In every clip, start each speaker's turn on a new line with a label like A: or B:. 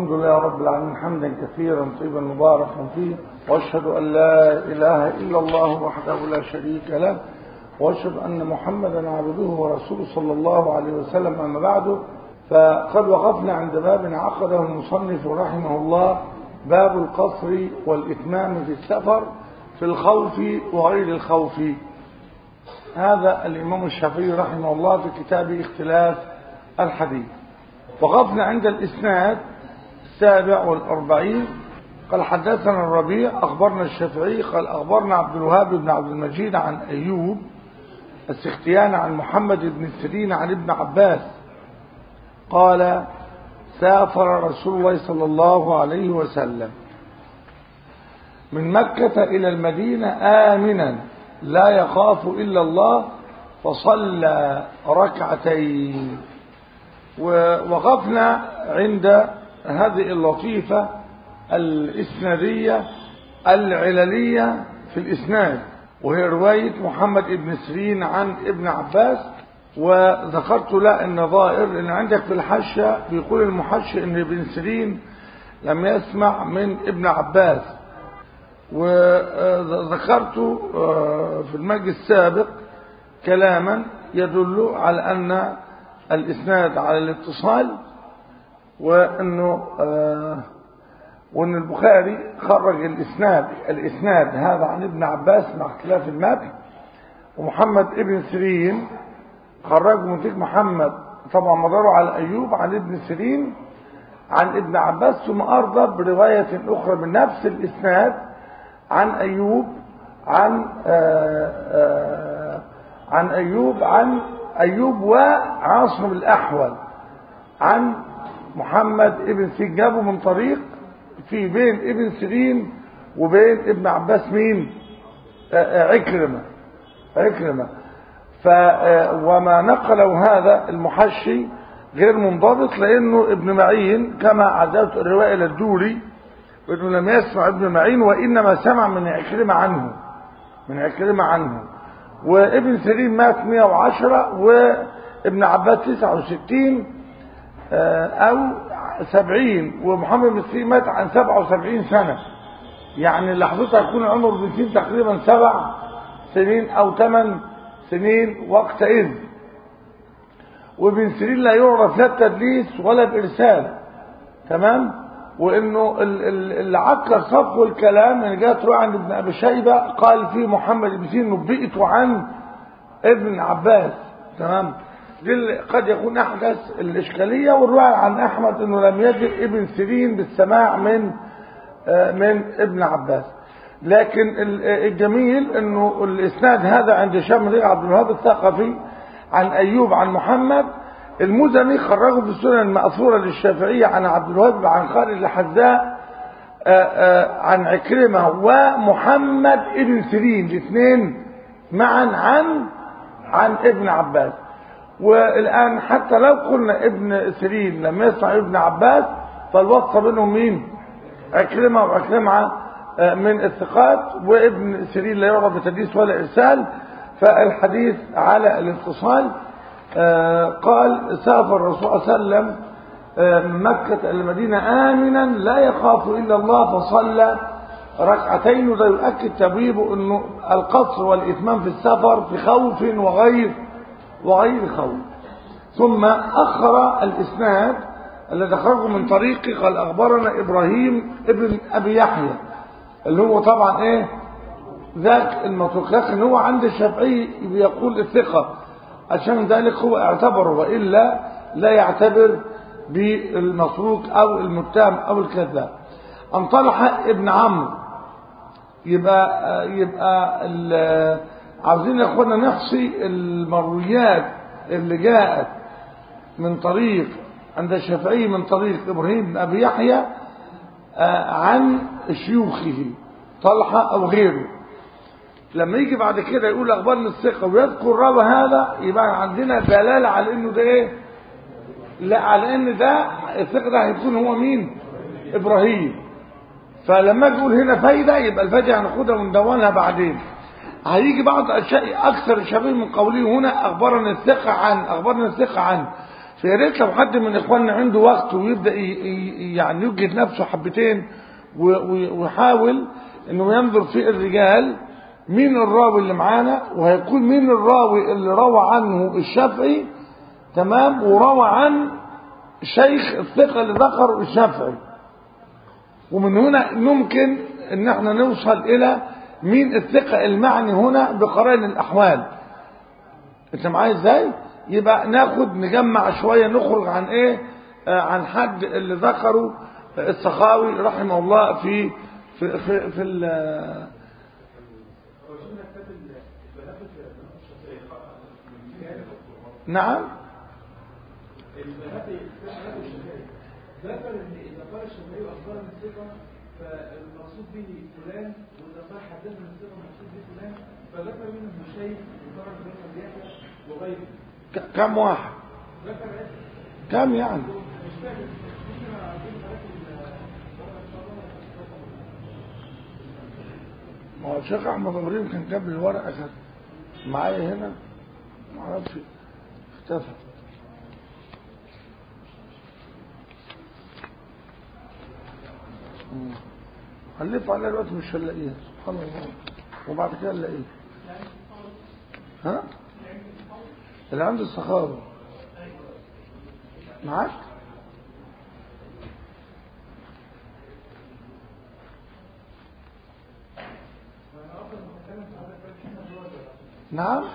A: الحمد لله رب العالمين حمدا كثيرا طيبا مباركا فيه واشهد ان لا اله الا الله وحده لا شريك له واشهد ان محمدا عبده ورسوله صلى الله عليه وسلم اما بعد فقد وقفنا عند باب عقده المصنف رحمه الله باب القصر والاتمام في السفر في الخوف وغير الخوف هذا الامام الشافعي رحمه الله في كتابه اختلاف الحديث وقفنا عند الإسناد السابع والأربعين قال حدثنا الربيع أخبرنا الشافعي قال أخبرنا عبد الوهاب بن عبد المجيد عن أيوب السختيان عن محمد بن سيرين عن ابن عباس قال سافر رسول الله صلى الله عليه وسلم من مكة إلى المدينة آمنا لا يخاف إلا الله فصلى ركعتين ووقفنا عند هذه اللطيفة الإسنادية العللية في الإسناد وهي رواية محمد بن سيرين عن ابن عباس وذكرت لا النظائر لأن عندك في الحشة بيقول المحشي أن ابن سيرين لم يسمع من ابن عباس وذكرت في المجلس السابق كلاما يدل على أن الإسناد على الاتصال وأنه آه وأن البخاري خرج الإسناد الإسناد هذا عن ابن عباس مع اختلاف المتن ومحمد ابن سيرين خرجه من محمد طبعا مداره على أيوب عن ابن سيرين عن ابن عباس ثم أرضى برواية أخرى من نفس الإسناد عن أيوب عن آآ آآ عن أيوب عن أيوب وعاصم الأحول عن محمد ابن سيرين جابوا من طريق في بين ابن سيرين وبين ابن عباس مين عكرمة عكرمة ف وما نقله هذا المحشي غير منضبط لانه ابن معين كما عزلت الرواية للدوري انه لم يسمع ابن معين وانما سمع من عكرمة عنه من عكرمة عنه وابن سيرين مات 110 وابن عباس 69 او 70 ومحمد بن سيرين مات عن 77 سنة يعني لحظتها يكون عمر بن سيرين تقريبا سبع سنين او ثمان سنين وقتئذ وابن سيرين لا يعرف لا بتدليس ولا بارسال تمام وانه اللي عكر صفه الكلام ان جاءت روى عن ابن ابي شيبه قال فيه محمد بن سيرين نبئت عن ابن عباس تمام دي قد يكون احدث الاشكاليه والروايه عن احمد انه لم يجد ابن سيرين بالسماع من من ابن عباس لكن الجميل انه الاسناد هذا عند هشام بن عبد الوهاب الثقفي عن ايوب عن محمد المزني خرجه في السنن المأثورة للشافعية عن عبد الوهاب عن خالد الحذاء عن عكرمة ومحمد ابن سيرين الاثنين معا عن عن ابن عباس والآن حتى لو قلنا ابن سيرين لم يسمع ابن عباس فالوصف بينهم مين عكرمة وعكرمة من الثقات وابن سيرين لا يعرف بتدليس ولا إرسال فالحديث على الاتصال آه قال سافر الرسول صلى الله عليه وسلم آه من مكة إلى المدينة آمنا لا يخاف إلا الله فصلى ركعتين وده يؤكد تبويبه أنه القصر والإتمام في السفر في خوف وغير وغير خوف ثم أخر الإسناد الذي أخرجه من طريقه قال أخبرنا إبراهيم ابن أبي يحيى اللي هو طبعا إيه ذاك المتروك لكن هو عند الشافعي بيقول الثقة عشان ذلك هو اعتبره وإلا لا يعتبر بالمتروك أو المتهم أو الكذاب أن طلحة ابن عمرو يبقى يبقى عاوزين يا اخوانا نحصي المرويات اللي جاءت من طريق عند الشافعي من طريق ابراهيم بن ابي يحيى عن شيوخه طلحه او غيره لما يجي بعد كده يقول اخبارنا الثقه ويذكر راوي هذا يبقى عندنا دلاله على انه ده ايه لا على ان ده الثقه ده هيكون هو مين ابراهيم فلما يقول هنا فايده يبقى الفايده هناخدها وندونها بعدين هيجي بعض اشياء اكثر شبيه من قوله هنا اخبرنا الثقه عن اخبرنا الثقه عن فيا ريت لو حد من اخواننا عنده وقت ويبدا ي- ي- يعني يجهد نفسه حبتين و- و- ويحاول انه ينظر في الرجال مين الراوي اللي معانا وهيكون مين الراوي اللي روى عنه الشافعي تمام وروى عن شيخ الثقة اللي ذكره الشافعي ومن هنا ممكن ان احنا نوصل الى مين الثقة المعني هنا بقرائن الاحوال انت معايا ازاي يبقى ناخد نجمع شوية نخرج عن ايه آه عن حد اللي ذكره السخاوي رحمه الله في في في, في ال- نعم
B: ذكر ان اذا قال الشافعي اخبرنا الثقه فالمقصود به فلان واذا قال حدثنا الثقه المقصود به فلان فذكر منهم شيء وقرن بين يحيى وغيره
A: ك- كم واحد
B: ذكر عدة
A: كم يعني
B: مش فاكر ممكن اعطيك حضرتك
A: ما هو الشيخ احمد ابراهيم كان جاب لي الورقه كانت معايا هنا ما اعرفش اختفى مم. هنلف عليها دلوقتي مش هنلاقيها سبحان الله وبعد كده نلاقيها ها اللي عند الصخابه معاك نعم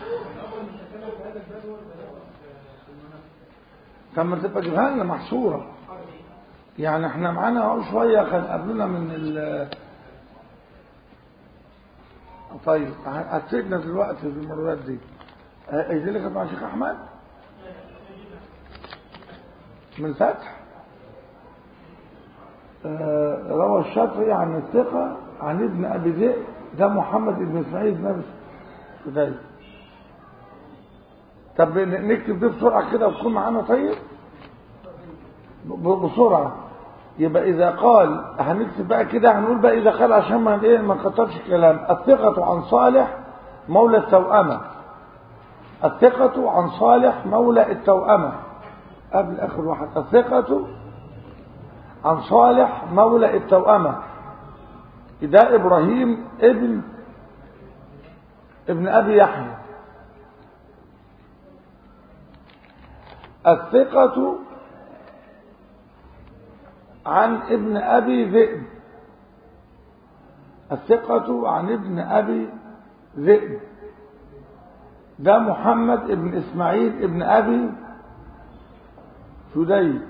A: طب ما تبقى جيبها لنا محصورة يعني احنا معانا اهو شوية كان قبلنا من ال طيب هتفيدنا دلوقتي في المرات دي اه، ايه دي اللي كانت مع الشيخ احمد من الفتح اه، روى الشافعي عن الثقة عن ابن ابي ذئب ده محمد بن اسماعيل بن ابي سديد طب نكتب دي بسرعة كده وتكون معانا طيب ب- بسرعة يبقى إذا قال هنكتب بقى كده هنقول بقى إذا قال عشان ما إيه ما نكترش الكلام الثقة عن صالح مولى التوأمة الثقة عن صالح مولى التوأمة قبل آخر واحد الثقة عن صالح مولى التوأمة ده إبراهيم ابن ابن أبي يحيى الثقة عن ابن أبي ذئب الثقة عن ابن أبي ذئب ده محمد ابن إسماعيل ابن أبي سديد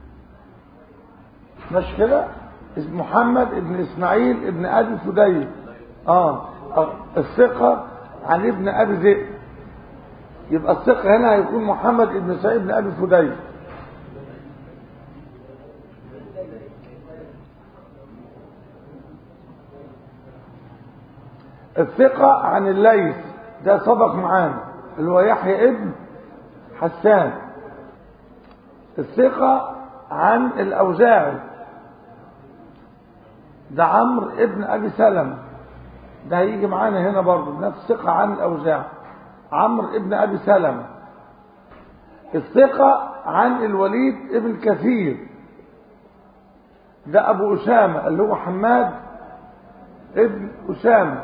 A: مش كده اسم محمد ابن إسماعيل ابن أبي سديد آه آه. الثقة عن ابن أبي ذئب يبقى الثقة هنا هيكون محمد ابن سعيد بن أبي فديد الثقة عن الليث ده سبق معانا اللي هو يحيى ابن حسان الثقة عن الأوزاعي ده عمرو ابن أبي سلمة ده هيجي معانا هنا برضه نفس الثقة عن الأوزاعي عمرو ابن أبي سلمة الثقة عن الوليد ابن كثير ده أبو أسامة اللي هو حماد ابن أسامة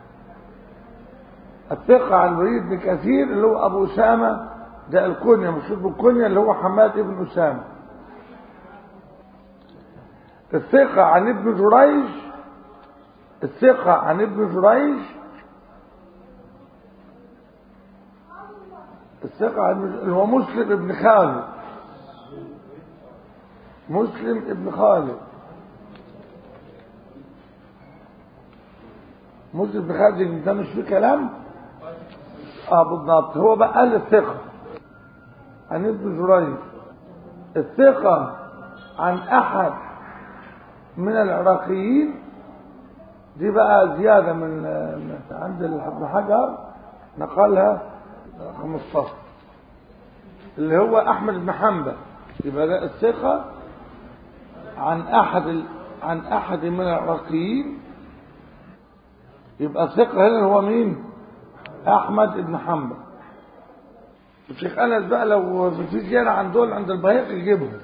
A: الثقة عن الوليد بن كثير اللي هو أبو أسامة ده الكنية مشهور بالكنية اللي هو حماد ابن أسامة الثقة عن ابن جريج الثقة عن ابن جريج الثقة عن اللي هو مسلم ابن خالد مسلم ابن خالد مسلم ابن خالد ده مش فيه كلام اه بالضبط هو بقى قال الثقة عن ابن جريج الثقة عن أحد من العراقيين دي بقى زيادة من من عند ابن حجر نقلها 15 اللي هو أحمد بن حنبل يبقى ده الثقة عن أحد ال... عن أحد من العراقيين يبقى الثقة هنا هو مين؟ أحمد بن حنبل الشيخ انس بقى لو في زياده عن دول عند البهيق يجيبهم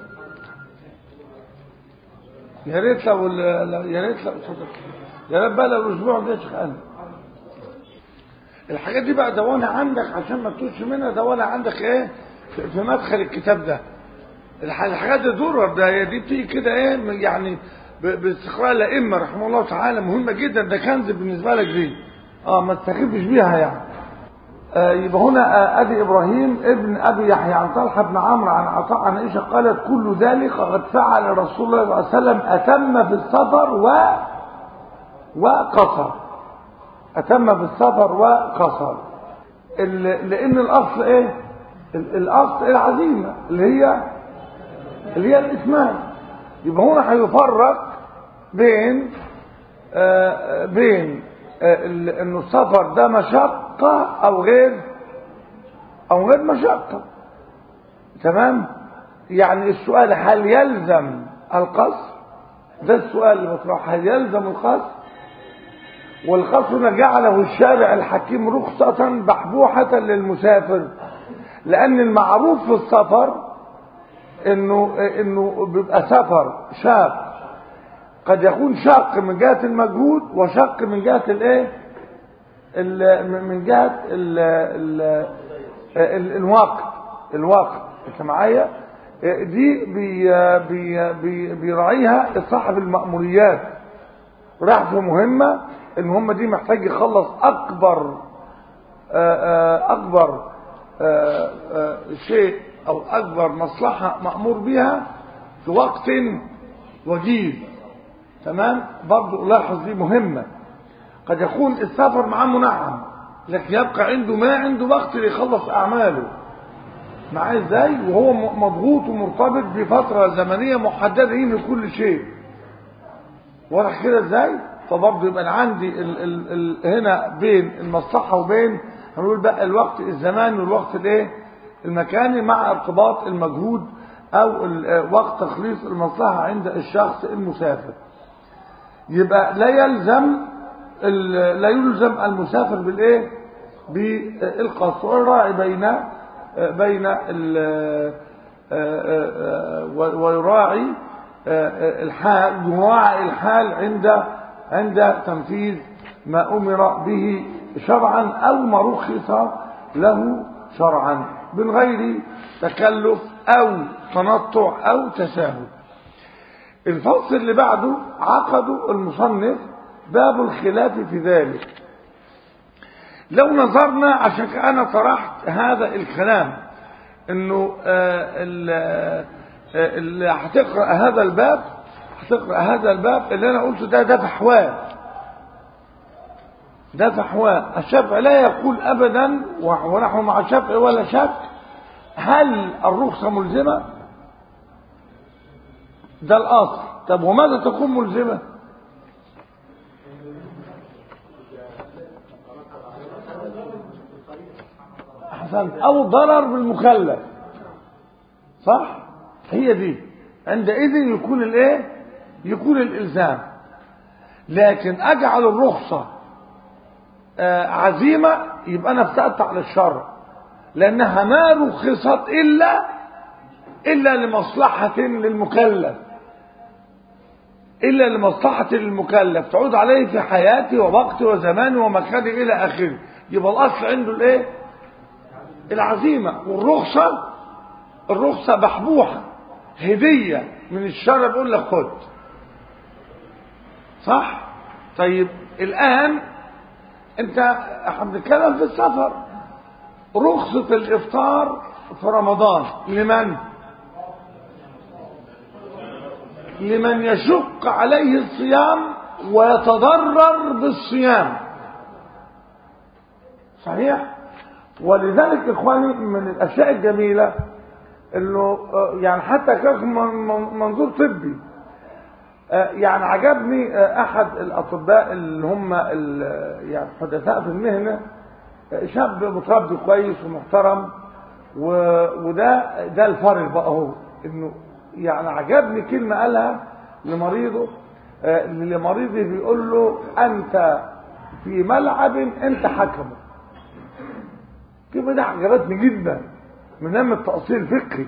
A: يا ريت لو ال- يا ريت لو يا ريت بقى لو الاسبوع ده يا شيخ انس الحاجات دي بقى دونها عندك عشان ما تتوهش منها دونها عندك ايه في في مدخل الكتاب ده الح- الحاجات دي ضرر ده هي دي بتيجي كده ايه يعني ب- باستقراء الائمه رحمه الله تعالى مهمه جدا ده كنز بالنسبه لك دي اه ما تستخفش بيها يعني آه يبقى هنا آه ادي ابراهيم ابن ابي يحيى عن طلحه بن عمرو عن عطاء عن عائشه قالت كل ذلك قد فعل رسول الله صلى الله عليه وسلم اتم في السفر و وقصر اتم في السفر وقصر ال- لان الاصل ايه ال- الاصل العزيمه اللي هي اللي هي الإتمام يبقى هنا هيفرق بين آه، بين آه، ال- انه السفر ده مشقة او غير او غير مشقة تمام يعني السؤال هل يلزم القصر ده السؤال اللي مطروح هل يلزم القصر والقصر جعله الشارع الحكيم رخصة بحبوحة للمسافر لأن المعروف في السفر انه انه بيبقى سفر شاق قد يكون شاق من جهه المجهود وشاق من جهه الايه ال- من جهه ال ال ال الوقت الوقت انت معايا دي بي بي بي بيراعيها صاحب المأموريات راح في مهمة المهمة دي محتاج يخلص أكبر آه، آه، أكبر آه، آه، شيء أو أكبر مصلحة مأمور بها في وقت وجيز تمام برضو لاحظ دي مهمة قد يكون السفر معاه منعم لكن يبقى عنده ما عنده وقت ليخلص أعماله معاه ازاي وهو م- مضغوط ومرتبط بفترة زمنية محددة هي من كل شيء واضح كده ازاي فبرضه يبقى أنا عندي ال ال ال هنا بين المصلحة وبين هنقول بقى الوقت الزماني والوقت الايه المكاني مع ارتباط المجهود او ال- وقت تخليص المصلحة عند الشخص المسافر يبقى لا يلزم ال- لا يلزم المسافر بالايه بالقصر والراعي بين بين ال- ويراعي الحال يراعي الحال عند عند تنفيذ ما امر به شرعا او ما رخص له شرعا من غير تكلف او تنطع او تساهل الفصل اللي بعده عقده المصنف باب الخلاف في ذلك لو نظرنا عشان انا طرحت هذا الكلام انه آه، ال- آه، اللي هتقرا هذا الباب هتقرا هذا الباب اللي انا قلته ده ده فحواه ده فحواه الشافعي لا يقول ابدا ونحن مع الشافعي ولا شك هل الرخصه ملزمه ده الاصل طب وماذا تكون ملزمه احسنت او ضرر بالمكلف صح هي دي عندئذ يكون الايه يكون الالزام لكن اجعل الرخصه آه، عزيمه يبقى انا افتأت على الشرع لانها ما رخصت الا الا لمصلحه للمكلف الا لمصلحه للمكلف تعود عليه في حياته ووقته وزمانه ومكانه الى اخره يبقى الاصل عنده الايه العزيمة والرخصة الرخصة بحبوحة هدية من الشرع بيقول لك خد صح طيب الآن انت احنا بنتكلم في السفر رخصة الإفطار في رمضان لمن لمن يشق عليه الصيام ويتضرر بالصيام صحيح ولذلك اخواني من الاشياء الجميله انه آه، يعني حتى كان من- من- منظور طبي آه، يعني عجبني آه، احد الاطباء اللي هم ال- يعني حدثاء في المهنه آه، شاب متربي كويس ومحترم و- وده ده الفرق بقى هو انه يعني عجبني كلمه قالها لمريضه آه، لمريضه بيقول له انت في ملعب انت حكمه كلمة دي عجبتني جدا من نعمة تأصيل فقهي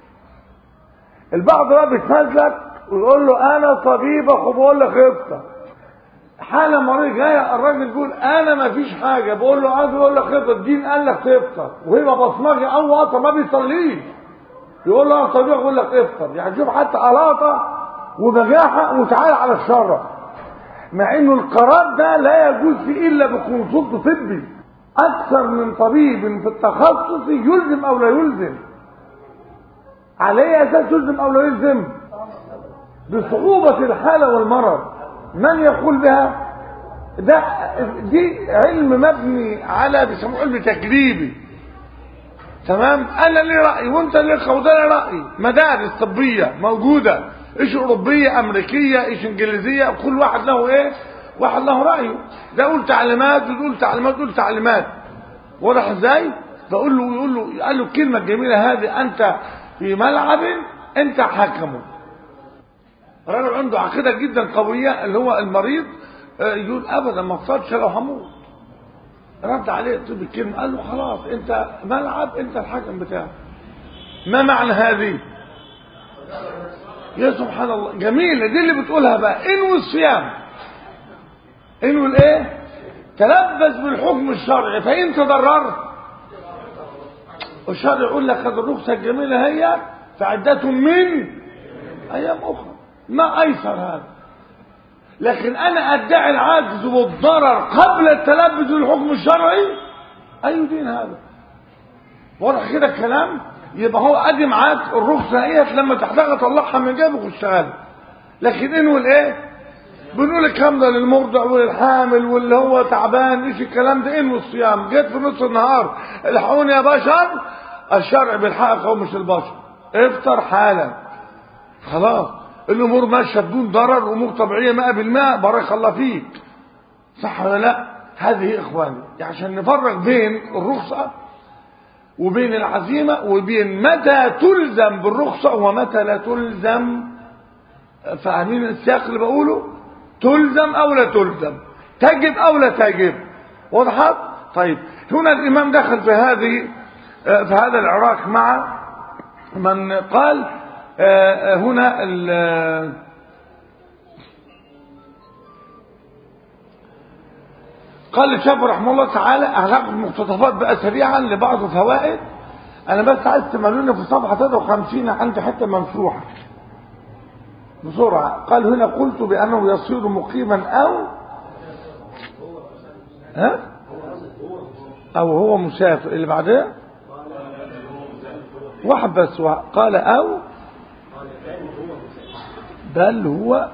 A: البعض بقى بيتمزلك ويقول له انا طبيب اخو بقول لك افطر حالة مريض جاية الراجل يقول انا ما فيش حاجة بقول له عايز بقول لك افطر الدين قال لك تفطر وهي بصمجي او وقت ما بيصليش يقول له انا طبيب اقول لك افطر يعني شوف حتى علاقة وبجاحة وتعالى على الشرع مع انه القرار ده لا يجوز فيه الا بكونسلت طبي اكثر من طبيب في التخصص يلزم او لا يلزم عليه اساس يلزم او لا يلزم بصعوبة الحالة والمرض من يقول بها ده دي علم مبني على بيسموه علم تجريبي تمام انا لي راي وانت ليك وده لي راي مدارس طبيه موجوده ايش اوروبيه امريكيه ايش انجليزيه كل واحد له ايه واحد له رايه ده يقول تعليمات وتقول تعليمات تقول تعليمات واضح ازاي بقول له يقول له قال له الكلمه الجميله هذه انت في ملعب انت حكمه راجل عنده عقيده جدا قويه اللي هو المريض يقول ابدا ما افطرش لو هموت رد عليه طب الكلمه قال له خلاص انت ملعب انت الحكم بتاعك ما معنى هذه يا سبحان الله جميلة دي اللي بتقولها بقى انوي الصيام انوي الايه تلبس بالحكم الشرعي فان تضررت الشرع يقول لك هذه الرخصة الجميلة هي فعدة من ايام اخرى ما ايسر هذا لكن انا ادعي العجز والضرر قبل التلبس بالحكم الشرعي اي دين هذا واضح كده الكلام يبقى هو ادي معاك الرخصه ايه لما تحتاج تطلعها من جيبك واشتغل لكن انه الايه بنقول الكلام ده للمرضع وللحامل واللي هو تعبان ايش الكلام ده انه الصيام جيت في نص النهار الحقوني يا بشر الشرع بالحق هو مش البشر افطر حالا خلاص الامور ماشيه بدون ضرر امور طبيعيه 100% بارك الله فيك صح ولا لا هذه اخواني يعني عشان نفرق بين الرخصه وبين العزيمه وبين متى تلزم بالرخصه ومتى لا تلزم فاهمين السياق اللي بقوله تلزم او لا تلزم تجب او لا تجب وضحت طيب هنا الامام دخل في هذه في هذا العراق مع من قال هنا قال الشافعي رحمه الله تعالى هناخد مقتطفات بقى سريعا لبعض الفوائد انا بس عايز تملوني في صفحه 53 عندي حته ممسوحه بسرعه قال هنا قلت بانه يصير مقيما او ها او هو مسافر اللي بعدها واحد بس قال او بل هو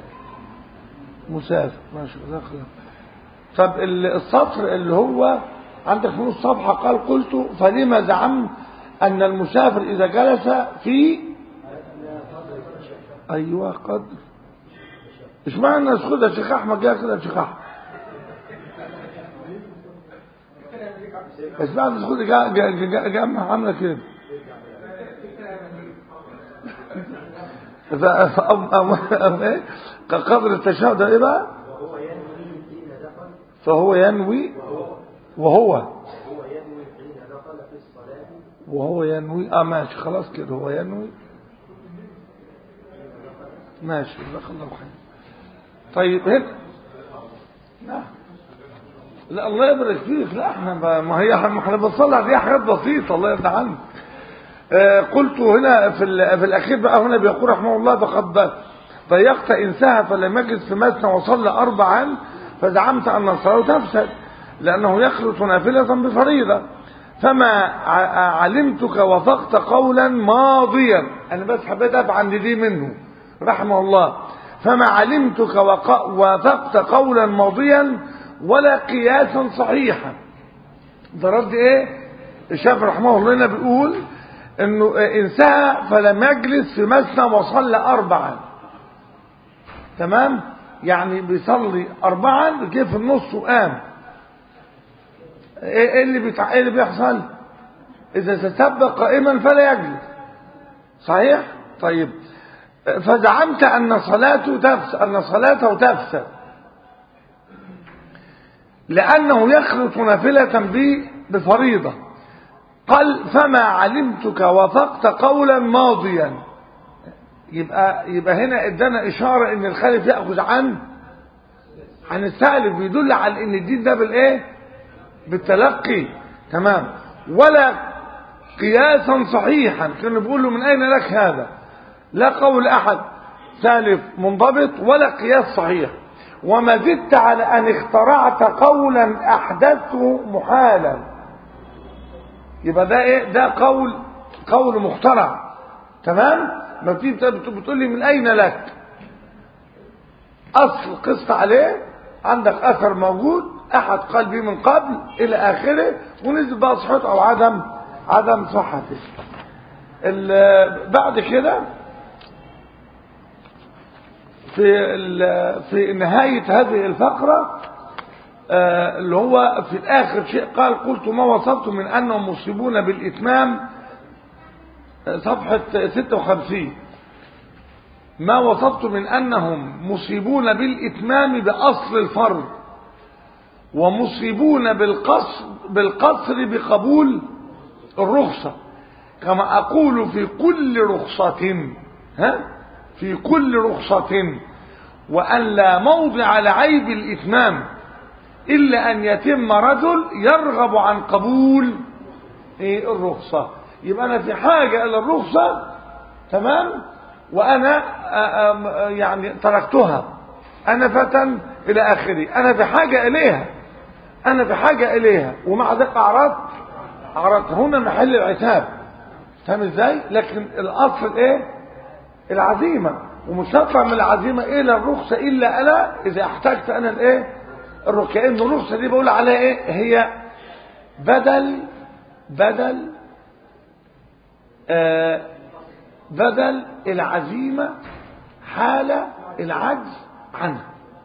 A: مسافر ماشي جزاك الله طب السطر اللي هو عندك في نص صفحة قال قلت فلما زعمت أن المسافر إذا جلس في أيوة قدر مش معنى نسخدها شيخ أحمد جاء كده شيخ أحمد بس بعد نسخدها جاء جاء جاء جاء عاملة كده قدر التشهد ايه بقى فهو ينوي وهو وهو ينوي اه ماشي خلاص كده هو ينوي ماشي جزاك الله خير طيب هنا لا لا الله يبارك فيك لا احنا ما هي احنا بنصلي دي حاجات بسيطه الله يرضى عنك آه قلت هنا في في الاخير بقى هنا بيقول رحمه الله فقد ضيقت انساها فلم يجد في مثنى وصلى اربعا فزعمت أن الصلاة تفسد لأنه يخلط نافلة بفريضة فما علمتك وفقت قولا ماضيا أنا بس حبيت أفعل دي منه رحمه الله فما علمتك وفقت قولا ماضيا ولا قياسا صحيحا ده رد ايه الشافعي رحمه الله هنا بيقول انه انسى فلم يجلس في مثنى وصلى اربعا تمام يعني بيصلي أربعا جه في النص وقام ايه اللي بتع... ايه اللي بيحصل اذا تسبق قائما فلا يجلس صحيح طيب فزعمت ان صلاته تفسد ان صلاته تفسد لانه يخلط نافله بفريضه قال فما علمتك وافقت قولا ماضيا يبقى يبقى هنا ادانا اشاره ان الخالف ياخذ عن عن السالف بيدل على ان الدين ده بالايه بالتلقي تمام ولا قياسا صحيحا كانوا بيقولوا من اين لك هذا لا قول احد سالف منضبط ولا قياس صحيح وما زدت على ان اخترعت قولا احدثته محالا يبقى ده ايه ده قول قول مخترع تمام ما بتيجي بتقول لي من اين لك اصل قصة عليه عندك اثر موجود احد قال به من قبل الى اخره ونزل بقى صحته او عدم عدم صحته بعد كده في في نهاية هذه الفقرة اللي هو في الآخر شيء قال قلت ما وصفت من أنهم مصيبون بالإتمام صفحة 56 ما وصفت من أنهم مصيبون بالإتمام بأصل الفرض ومصيبون بالقصر, بالقصر بقبول الرخصة كما أقول في كل رخصة ها في كل رخصة وأن لا موضع لعيب الإتمام إلا أن يتم رجل يرغب عن قبول إيه الرخصة يبقى أنا في حاجة إلى الرخصة تمام وأنا يعني تركتها أنا فتى إلى آخره أنا في حاجة إليها أنا في حاجة إليها ومع ذلك أعرضت أعرضت هنا محل العتاب فاهم إزاي لكن الأصل إيه العزيمة ومش هطلع من العزيمة إلى الرخصة إلا أنا إذا احتجت أنا الإيه الرخصة كأن الرخصة دي بقول عليها إيه هي بدل بدل آه بدل العزيمة حال العجز عنها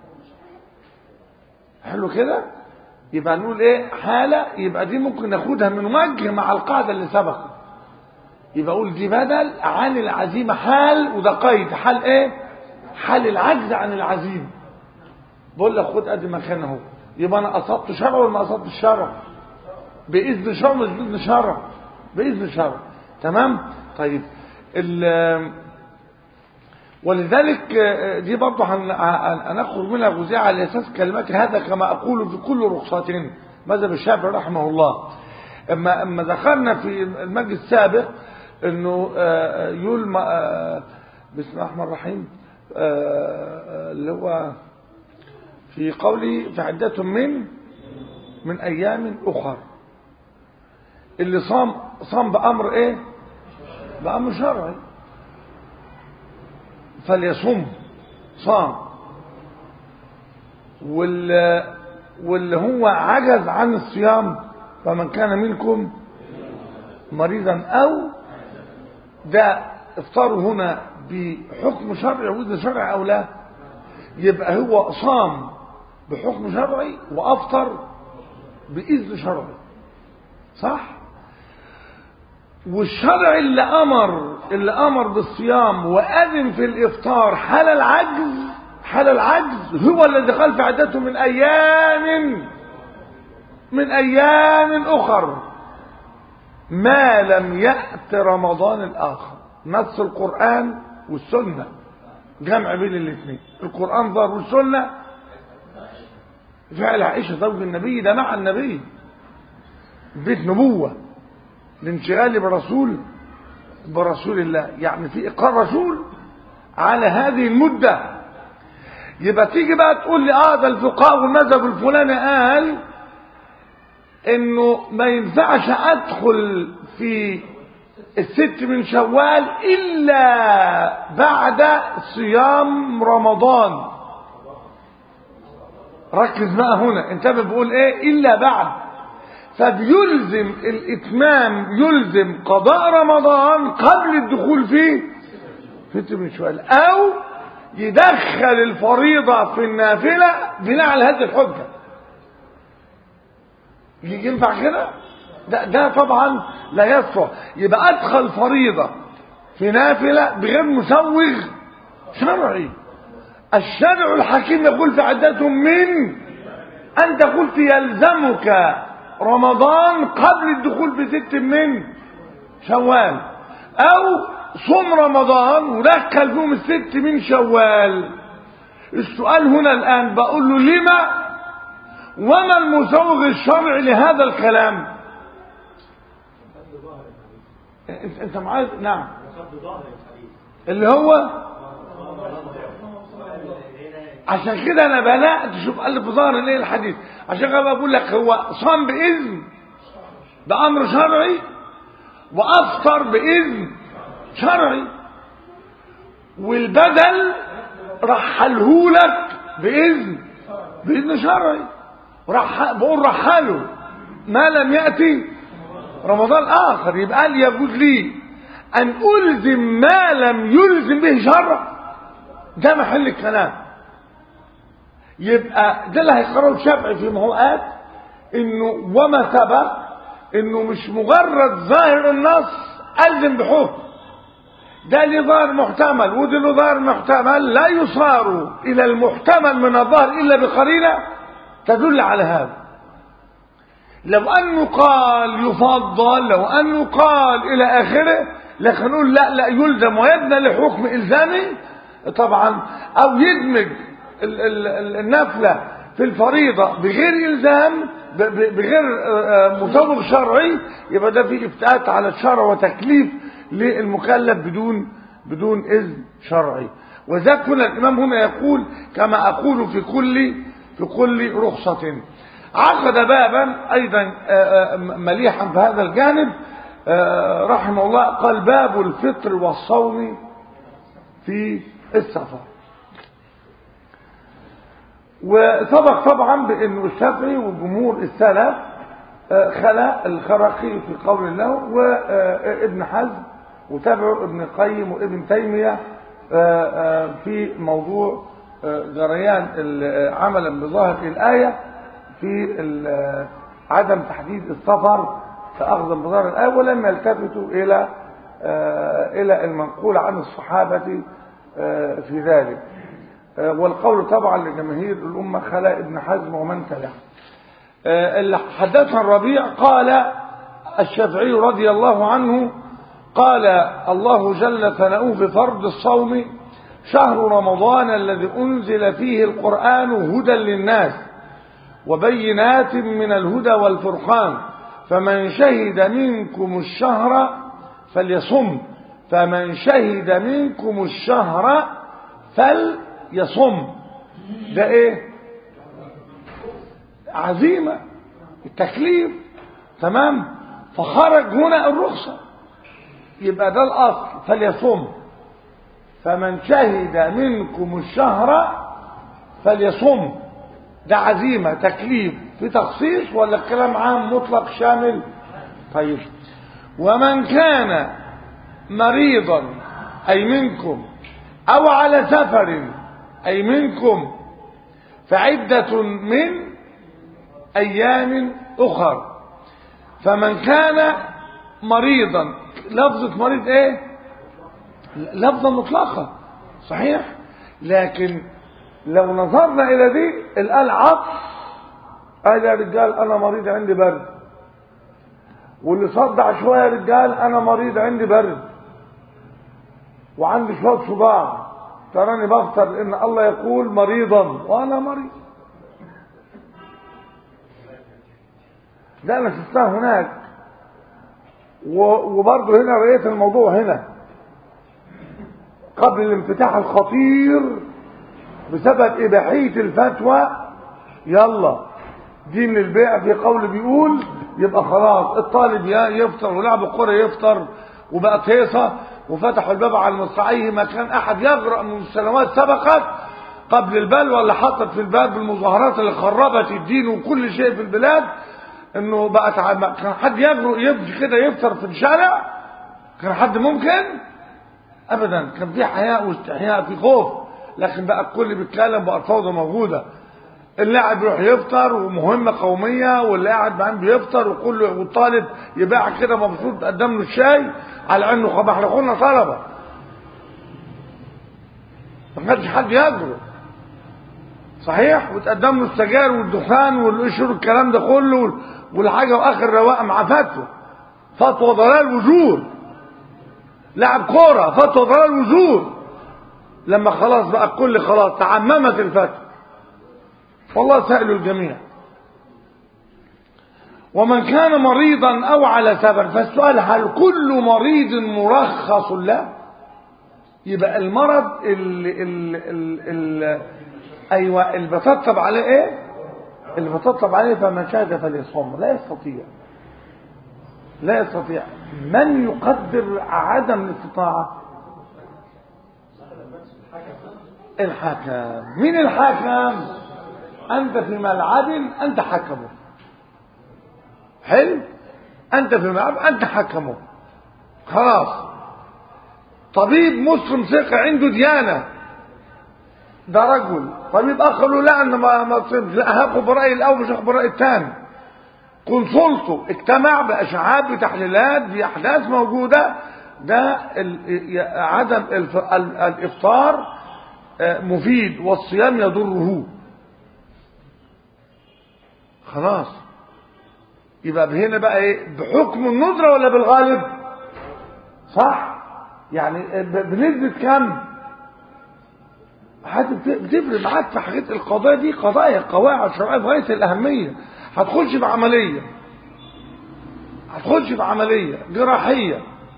A: حلو كده يبقى نقول ايه حالة يبقى دي ممكن ناخدها من وجه مع القاعدة اللي سبقت يبقى اقول دي بدل عن العزيمة حال وده قيد حال ايه حال العجز عن العزيمة بقول لك خد ادي مكانه اهو يبقى انا اصبت شرع ولا ما اصبت الشرع باذن شرع مش باذن شرع باذن شرع تمام طيب ولذلك دي برضه هنخرج منها جزئيه على اساس كلمات هذا كما اقول في كل رخصتين مذهب الشافعي رحمه الله اما اما دخلنا في المجلس السابق انه يقول بسم الله الرحمن الرحيم اللي هو في قوله فعدة من من ايام اخر اللي صام صام بامر ايه بامر شرعي فليصم صام واللي, واللي هو عجز عن الصيام فمن كان منكم مريضا او ده افطاره هنا بحكم شرعي وإذن شرعي او لا يبقى هو صام بحكم شرعي وافطر باذن شرعي صح والشرع اللي امر اللي امر بالصيام واذن في الافطار حال العجز حال العجز هو الذي قال في عدته من ايام من ايام اخر ما لم يات رمضان الاخر نص القران والسنه جمع بين الاثنين القران ظهر والسنه فعل عائشه زوج النبي ده مع النبي بيت نبوه الانشغال برسول برسول الله يعني في اقرار رسول على هذه المدة يبقى تيجي بقى تقول لي اه ده الفقهاء والمذهب الفلاني قال انه ما ينفعش ادخل في الست من شوال الا بعد صيام رمضان ركز بقى هنا انتبه بقول ايه الا بعد فبيلزم الاتمام يلزم قضاء رمضان قبل الدخول فيه ست من شوال او يدخل الفريضة في النافلة بناء على هذه الحجة ينفع كده ده, ده طبعا لا يصلح يبقى ادخل فريضة في نافلة بغير مسوغ شرعي الشرع الحكيم يقول في عدتهم من انت قلت يلزمك رمضان قبل الدخول بست من شوال او صوم رمضان ودخل فيهم الست من شوال السؤال هنا الان بقول له لما وما المسوغ الشرعي لهذا الكلام انت انت معايا نعم اللي هو عشان كده انا بدات اشوف الف ظهر الايه الحديث عشان كده بقول لك هو صام باذن ده امر شرعي وافطر باذن شرعي والبدل رحلهولك باذن باذن شرعي رح بقول رحله ما لم ياتي رمضان اخر يبقى قال يجوز لي ان الزم ما لم يلزم به شرع ده محل الكلام يبقى ده اللي هيقرره الشافعي في موقات انه وما ثبت انه مش مجرد ظاهر النص الزم بحكم ده ليه ظاهر محتمل وده له ظاهر محتمل لا يصار الى المحتمل من الظاهر الا بقرينه تدل على هذا لو انه قال يفضل لو انه قال الى اخره لكن نقول لا لا يلزم ويبنى لحكم الزامي طبعا او يدمج ال- ال- ال- النفله في الفريضه بغير الزام ب- ب- بغير آه، مسوغ شرعي يبقى ده في افتئات على الشرع وتكليف للمكلف بدون بدون اذن شرعي وذاك هنا الامام هنا يقول كما اقول في كل في كل رخصه عقد بابا ايضا آه، آه، مليحا في هذا الجانب آه، رحمه الله قال باب الفطر والصوم في السفر وسبق طبعا بانه الشافعي وجمهور السلف آه، خلا الخرقي في قول الله وابن حزم وتابعه ابن القيم وابن تيميه آه، آه، في موضوع آه، جريان ال- عملا بظاهر الايه في ال- عدم تحديد السفر فاخذا بظاهر الايه ولم يلتفتوا الى آه، الى المنقول عن الصحابه آه، في ذلك آه، والقول طبعا لجماهير الأمة خلاء ابن حزم ومن تبعه آه، اللي حدثنا الربيع قال الشافعي رضي الله عنه قال الله جل ثناؤه في فرض الصوم شهر رمضان الذي أنزل فيه القرآن هدى للناس وبينات من الهدى والفرقان فمن شهد منكم الشهر فليصم فمن شهد منكم الشهر فليصم ده ايه عزيمة التكليف تمام فخرج هنا الرخصة يبقى ده الأصل فليصم فمن شهد منكم الشهر فليصم ده عزيمة تكليف في تخصيص ولا الكلام عام مطلق شامل طيب ومن كان مريضا أي منكم أو على سفر أي منكم فعدة من أيام أخر فمن كان مريضا لفظة مريض إيه لفظة مطلقة صحيح لكن لو نظرنا إلى دي الآن عطف قال يا رجال أنا مريض عندي برد واللي صدع شوية يا رجال أنا مريض عندي برد وعندي شوية صداع تراني بفطر إن الله يقول مريضا وأنا مريض ده أنا شفتها هناك و- وبرضه هنا رأيت الموضوع هنا قبل الانفتاح الخطير بسبب إباحية الفتوى يلا دين البيع في قول بيقول يبقى خلاص الطالب يا- يفطر ولاعب الكرة يفطر وبقت هيصة وفتحوا الباب على المصراعيه ما كان أحد يجرأ من السنوات سبقت قبل البلوى اللي حطت في الباب المظاهرات اللي خربت الدين وكل شيء في البلاد انه بقت ع- كان حد يجرؤ يمشي كده يفطر في الشارع كان حد ممكن ابدا كان في حياء واستحياء في خوف لكن بقى الكل بيتكلم بقى الفوضى موجوده اللاعب يروح يفطر ومهمه قوميه واللي قاعد معاه بيفطر وكله والطالب يباع كده مبسوط قدم له الشاي على انه خب احنا كنا طلبه ما كانش حد يجرؤ صحيح وتقدم له السجاير والدخان والقشر والكلام ده كله وال- والحاجه واخر رواق مع فتوى فتوى ضلال وزور لعب كوره فتوى ضلال وزور لما خلاص بقى الكل خلاص تعممت الفتوى والله سائل الجميع ومن كان مريضا او على سفر فالسؤال هل كل مريض مرخص له يبقى المرض اللي, اللي, اللي ايوه اللي بتطلب عليه ايه اللي بتطلب عليه فمن شهد فليصوم لا يستطيع لا يستطيع من يقدر عدم الاستطاعه الحكم مين الحكم انت في ملعب انت حكمه حلو انت في الملعب انت حكمه خلاص طبيب مسلم ثقة عنده ديانة ده رجل طبيب اخر له لا انا ما ما تصيبش لا هاخد برايي الاول مش هاخد برايي الثاني كونسلته اجتمع باشعاعات بتحليلات باحداث موجوده ده ال- ي- عدم الف- ال- الافطار آه، مفيد والصيام يضره خلاص يبقى هنا بقى ايه بحكم الندرة ولا بالغالب صح يعني ب- بنسبة كم حاجة بت- بتفرق معاك في حاجات القضايا دي قضايا قواعد شرعية في غاية الأهمية هتخش في عملية هتخش في عملية جراحية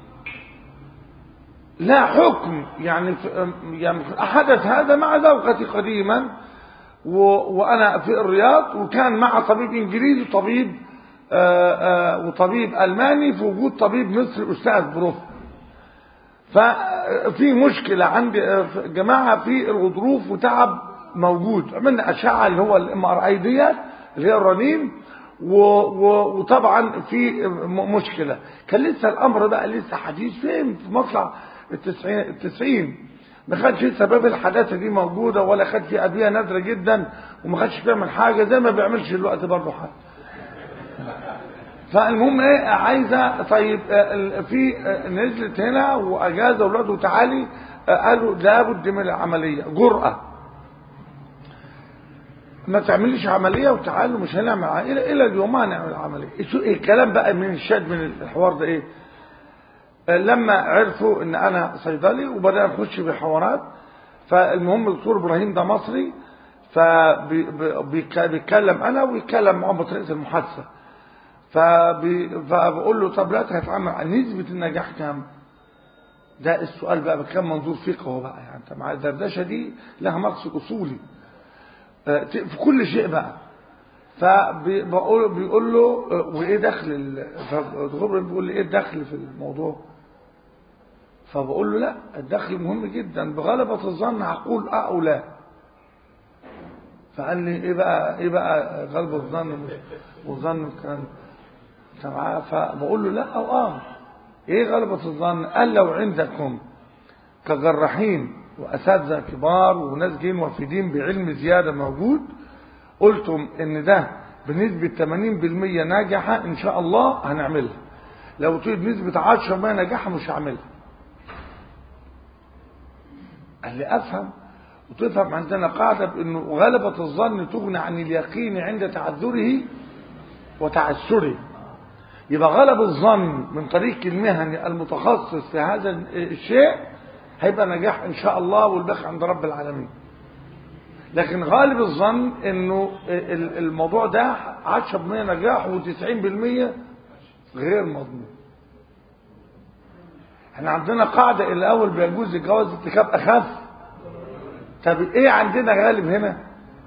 A: لا حكم يعني في يعني حدث هذا مع زوجتي قديما و وانا في الرياض وكان مع طبيب انجليزي وطبيب آآ آآ وطبيب الماني في وجود طبيب مصري استاذ بروف ففي مشكلة عند جماعة في الغضروف وتعب موجود عملنا أشعة اللي هو الام ار اي ديت اللي هي الرنين و و وطبعا في م- مشكلة كان لسه الأمر بقى لسه حديث فين في مطلع التسعين, التسعين ما خدش لسه باب الحداثة دي موجودة ولا خد في أدوية نادرة جدا وما خدش بيعمل حاجة زي ما بيعملش دلوقتي برضه حاجة فالمهم ايه عايزه طيب آه، ال- في آه، نزلت هنا واجازه اولاده تعالي آه، قالوا لابد من العمليه جرأه ما تعمليش عمليه وتعالوا مش هنعمل ع- الى الى اليوم ما هنعمل عمليه شو إيه الكلام بقى من الشاد من الحوار ده ايه آه، لما عرفوا ان انا صيدلي وبدأنا نخش في حوارات فالمهم الدكتور ابراهيم ده مصري فبيتكلم انا ويتكلم معاه بطريقه المحادثه فبي... فبقول له طب لا هتعمل عن نسبة النجاح كام؟ ده السؤال بقى بكم منظور فقهي بقى يعني انت مع الدردشه دي لها مقصد اصولي آه، ت- في كل شيء بقى فبقول بيقول له آه، وايه دخل ال... فالدكتور بيقول لي ايه الدخل في الموضوع؟ فبقول له لا الدخل مهم جدا بغلبة الظن هقول اه او لا فقال لي ايه بقى ايه بقى غلبة الظن والظن والكلام ده انت معاه فبقول له لا او اه ايه غلبة الظن قال لو عندكم كجراحين واساتذه كبار وناس جايين وافدين بعلم زياده موجود قلتم ان ده بنسبة 80% ناجحة ان شاء الله هنعملها لو تريد نسبة 10% نجاحة مش هعملها قال لي افهم وتفهم عندنا قاعدة بانه غلبة الظن تغني عن اليقين عند تعذره وتعسره يبقى غلب الظن من طريق المهني المتخصص في هذا الشيء هيبقى نجاح ان شاء الله والباقي عند رب العالمين لكن غالب الظن انه ال- الموضوع ده 10% نجاح و90% غير مضمون احنا عندنا قاعدة الاول بيجوز الجواز ارتكاب اخف طب ايه عندنا غالب هنا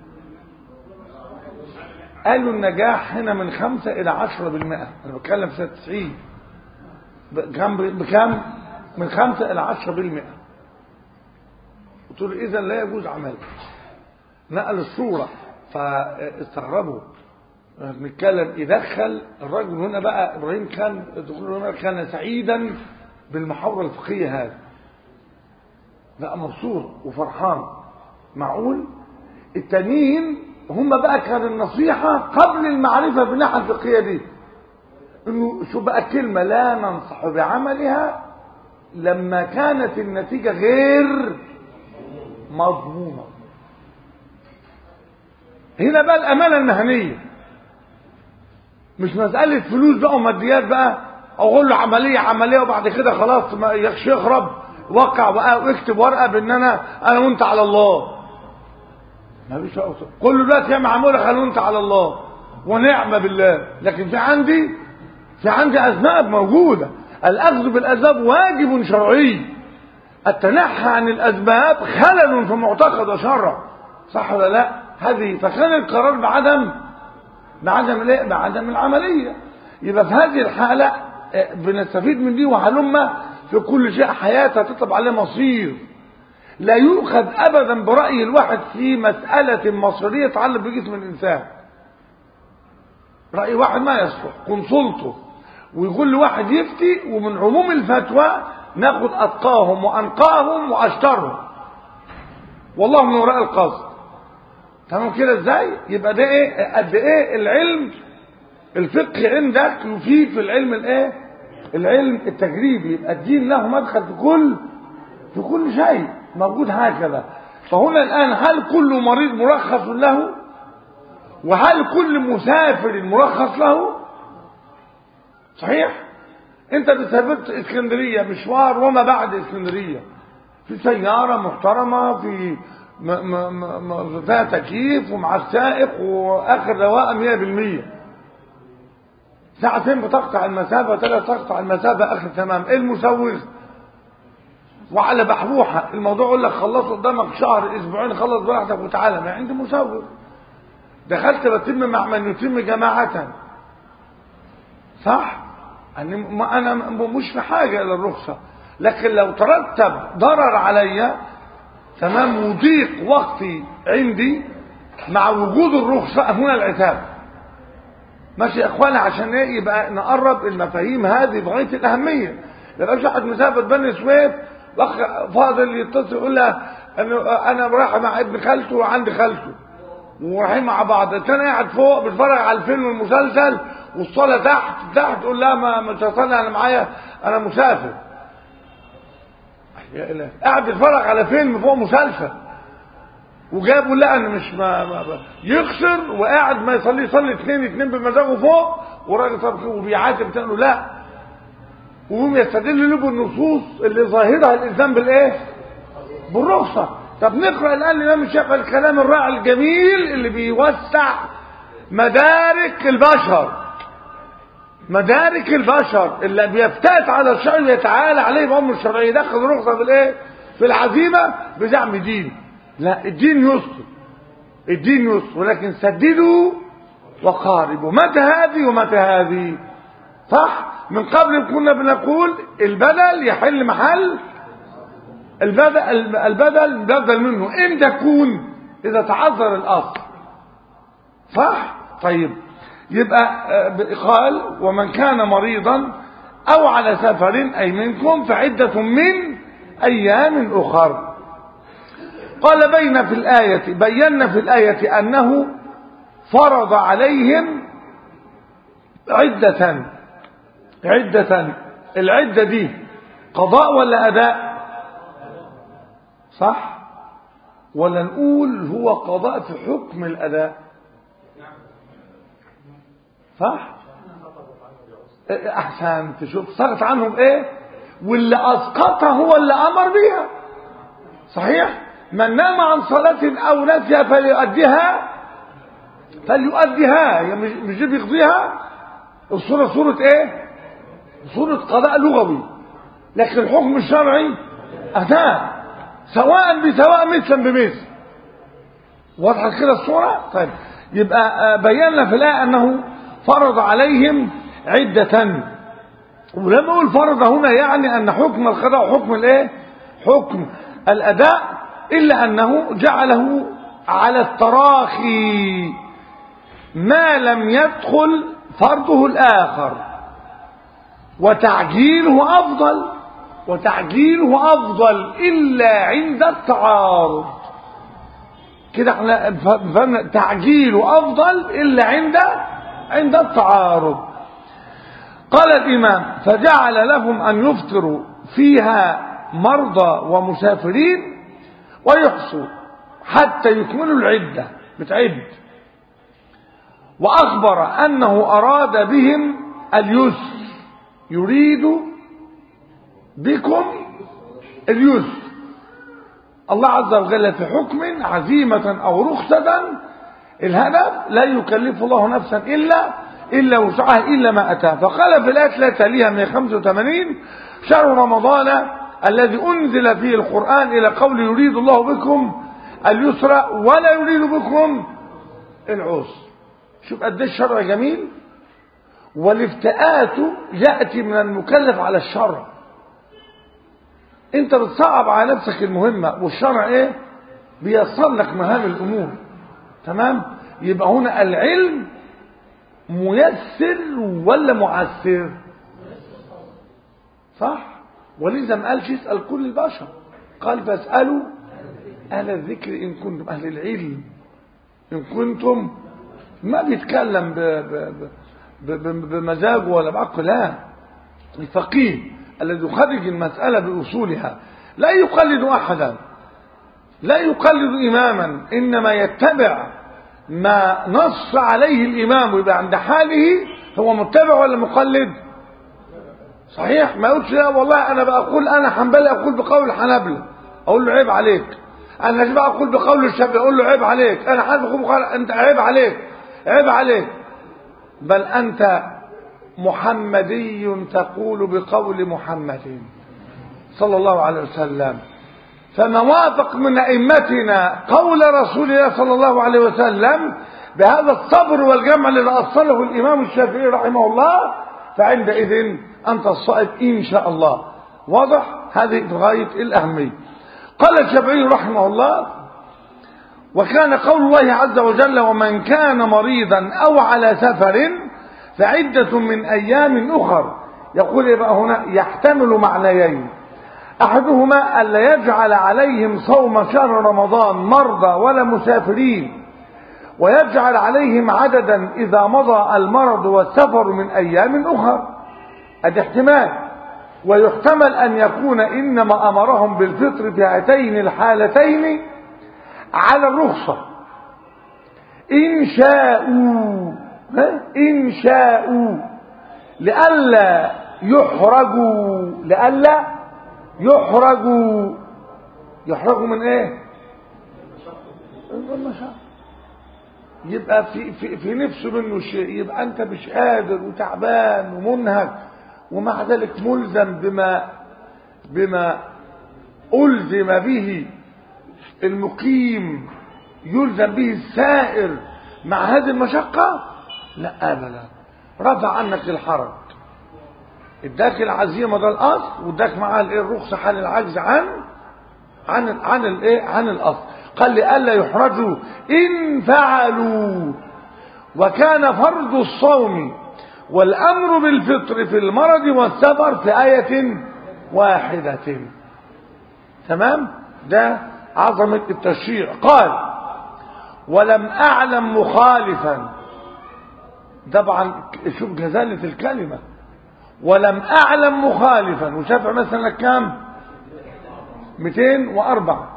A: قالوا النجاح هنا من خمسة إلى عشرة بالمئة أنا بتكلم في سنة 90 بكم بكم من خمسة إلى عشرة بالمئة قلت له إذا لا يجوز عمل نقل الصورة فاستغربوا بنتكلم يدخل الرجل هنا بقى إبراهيم كان الدكتور هنا كان سعيدا بالمحاورة الفقهية هذه بقى مبسوط وفرحان معقول التانيين هم بقى كان النصيحة قبل المعرفة بالناحية الفقهية دي انه شو بقى كلمة لا ننصح بعملها لما كانت النتيجة غير مضمونة هنا بقى الامانه المهنيه مش مساله فلوس بقى وماديات بقى اقول له عمليه عمليه وبعد كده خلاص ما يخش يخرب وقع بقى واكتب ورقه بان انا انا وانت على الله ما فيش أوصل. كل دلوقتي هي معموله خلوا انت على الله ونعمه بالله لكن في عندي في عندي اسباب موجوده الاخذ بالاسباب واجب شرعي التنحى عن الاسباب خلل في معتقد وشرع صح ولا لا هذه فكان القرار بعدم بعدم الايه بعدم العمليه يبقى في هذه الحاله آه، بنستفيد من دي وهلم في كل شيء حياتها تطلب عليه مصير لا يؤخذ ابدا براي الواحد في مساله مصيريه تتعلق بجسم الانسان راي واحد ما يصلح كونسلته ويقول لواحد يفتي ومن عموم الفتوى ناخد اتقاهم وانقاهم واشطرهم والله من وراء القصد تمام كده ازاي يبقى ده ايه قد ايه العلم الفقه عندك يفيد في العلم الايه العلم التجريبي يبقى الدين له مدخل في كل في كل شيء موجود هكذا فهنا الان هل كل مريض مرخص له وهل كل مسافر مرخص له صحيح انت سافرت اسكندريه مشوار وما بعد اسكندريه في سياره محترمه في م م م م فيها تكييف ومع السائق واخر رواقه 100% ساعتين بتقطع المسافه ثلاث تقطع المسافه اخر تمام ايه المسوغ وعلى بحبوحه الموضوع يقول لك خلص قدامك شهر اسبوعين خلص براحتك وتعالى ما عندي مسوغ دخلت بتم مع من يتم جماعه صح أنا ما أنا مش في حاجة إلى الرخصة لكن لو ترتب ضرر عليا تمام وضيق وقتي عندي مع وجود الرخصة هنا العتاب ماشي يا اخواني عشان ايه يبقى نقرب المفاهيم هذه بغايه الاهميه يبقى واحد مسافر بني سويف واخ فاضل يتصل يقول لها انا انا رايح مع ابن خالته وعند خالته ورايحين مع بعض التاني قاعد فوق بيتفرج على الفيلم والمسلسل والصلاه تحت تحت تقول لها ما مش هصلي انا معايا انا مسافر يا إله قاعد يتفرج على فيلم فوق مسلسل وجابوا لا انا مش ما, ما, ما يخسر وقاعد ما يصلي يصلي اثنين اثنين بمزاجه فوق وراجل طب وبيعاتب تاني لا وهم يستدل له بالنصوص اللي ظاهرها الالزام بالايه؟ بالرخصه طب نقرا الان الامام الشافعي الكلام الرائع الجميل اللي بيوسع مدارك البشر مدارك البشر اللي بيفتات على الشرع ويتعالى عليه بامر الشرعي يدخل رخصه في الايه؟ في العزيمه بزعم دين لا الدين يسر الدين يسر ولكن سددوا وقاربوا متى هذه ومتى هذه صح من قبل كنا بنقول البدل يحل محل البدل البدل بدل منه امتى يكون اذا تعذر الاصل صح طيب يبقى قال ومن كان مريضا او على سفر اي منكم فعده من ايام اخر قال بين في الآية بينا في الآية أنه فرض عليهم عدة عدة العدة دي قضاء ولا أداء صح ولا نقول هو قضاء في حكم الأداء صح أحسن تشوف سقط عنهم إيه واللي أسقطها هو اللي أمر بها صحيح من نام عن صلاة أو نسي فليؤديها فليؤديها هي مش مش دي بيقضيها الصورة صورة ايه صورة قضاء لغوي لكن الحكم الشرعي أداء سواء بسواء مثلا بمثل واضحة كده الصورة طيب يبقى بينا في الآية أنه فرض عليهم عدة ولما يقول فرض هنا يعني أن حكم القضاء حكم الايه حكم الأداء إلا أنه جعله على التراخي ما لم يدخل فرضه الآخر وتعجيله أفضل وتعجيله أفضل إلا عند التعارض كده احنا فهمنا تعجيله أفضل إلا عند عند التعارض قال الإمام فجعل لهم أن يفطروا فيها مرضى ومسافرين ويحصوا حتى يكملوا العدة بتعد وأخبر أنه أراد بهم اليسر يريد بكم اليسر الله عز وجل في حكم عزيمة أو رخصة الهدف لا يكلف الله نفسا إلا إلا وسعها إلا ما أتاه فقال في الآية لا تليها 185 شهر رمضان الذي أنزل فيه القرآن إلى قول يريد الله بكم اليسر ولا يريد بكم العسر شوف قد ايه الشرع جميل والافتئات يأتي من المكلف على الشرع انت بتصعب على نفسك المهمة والشرع ايه بيصل لك مهام الامور تمام يبقى هنا العلم ميسر ولا معسر صح ولذا ما قالش يسأل كل البشر قال فاسألوا أهل الذكر إن كنتم أهل العلم إن كنتم ما بيتكلم ب ب ب ب بمزاجه ولا بعقله لا الفقيه الذي يخرج المسألة بأصولها لا يقلد أحدا لا يقلد إماما إنما يتبع ما نص عليه الإمام ويبقى عند حاله هو متبع ولا مقلد صحيح ما يقولش لا والله أنا بقول أنا حنبلي أقول بقول الحنبلة أقول له عيب عليك أنا مش بقول بقول الشافعي أقول له عيب عليك أنا حنبلي أقول بقول أنت عيب عليك عيب عليك بل أنت محمدي تقول بقول محمد صلى الله عليه وسلم فما وافق من أئمتنا قول رسول الله صلى الله عليه وسلم بهذا الصبر والجمع الذي أصله الإمام الشافعي رحمه الله فعندئذ أنت الصائب إن شاء الله واضح هذه غاية الأهمية قال الشافعي رحمه الله وكان قول الله عز وجل ومن كان مريضا أو على سفر فعدة من أيام أخر يقول يبقى هنا يحتمل معنيين أحدهما ألا يجعل عليهم صوم شهر رمضان مرضى ولا مسافرين ويجعل عليهم عددا إذا مضى المرض والسفر من أيام أخر هذا احتمال ويحتمل أن يكون إنما أمرهم بالفطر في هاتين الحالتين على الرخصة إن شاءوا إن شاءوا لئلا يحرجوا لئلا يحرجوا يحرجوا من ايه المشاق يبقى في, في, في نفسه منه شيء يبقى انت مش قادر وتعبان ومنهك ومع ذلك ملزم بما بما ألزم به المقيم يلزم به السائر مع هذه المشقة لا أبدا رفع عنك الحرج اداك العزيمه ده الاصل واداك معاه الايه الرخصه حال العجز عن عن عن الايه عن الاصل قال لي الا يحرجوا ان فعلوا وكان فرض الصوم والامر بالفطر في المرض والسفر في ايه واحده تمام ده عظمه التشريع قال ولم اعلم مخالفا طبعا شوف جزاله الكلمه ولم أعلم مخالفا وشافع مثلا كام 204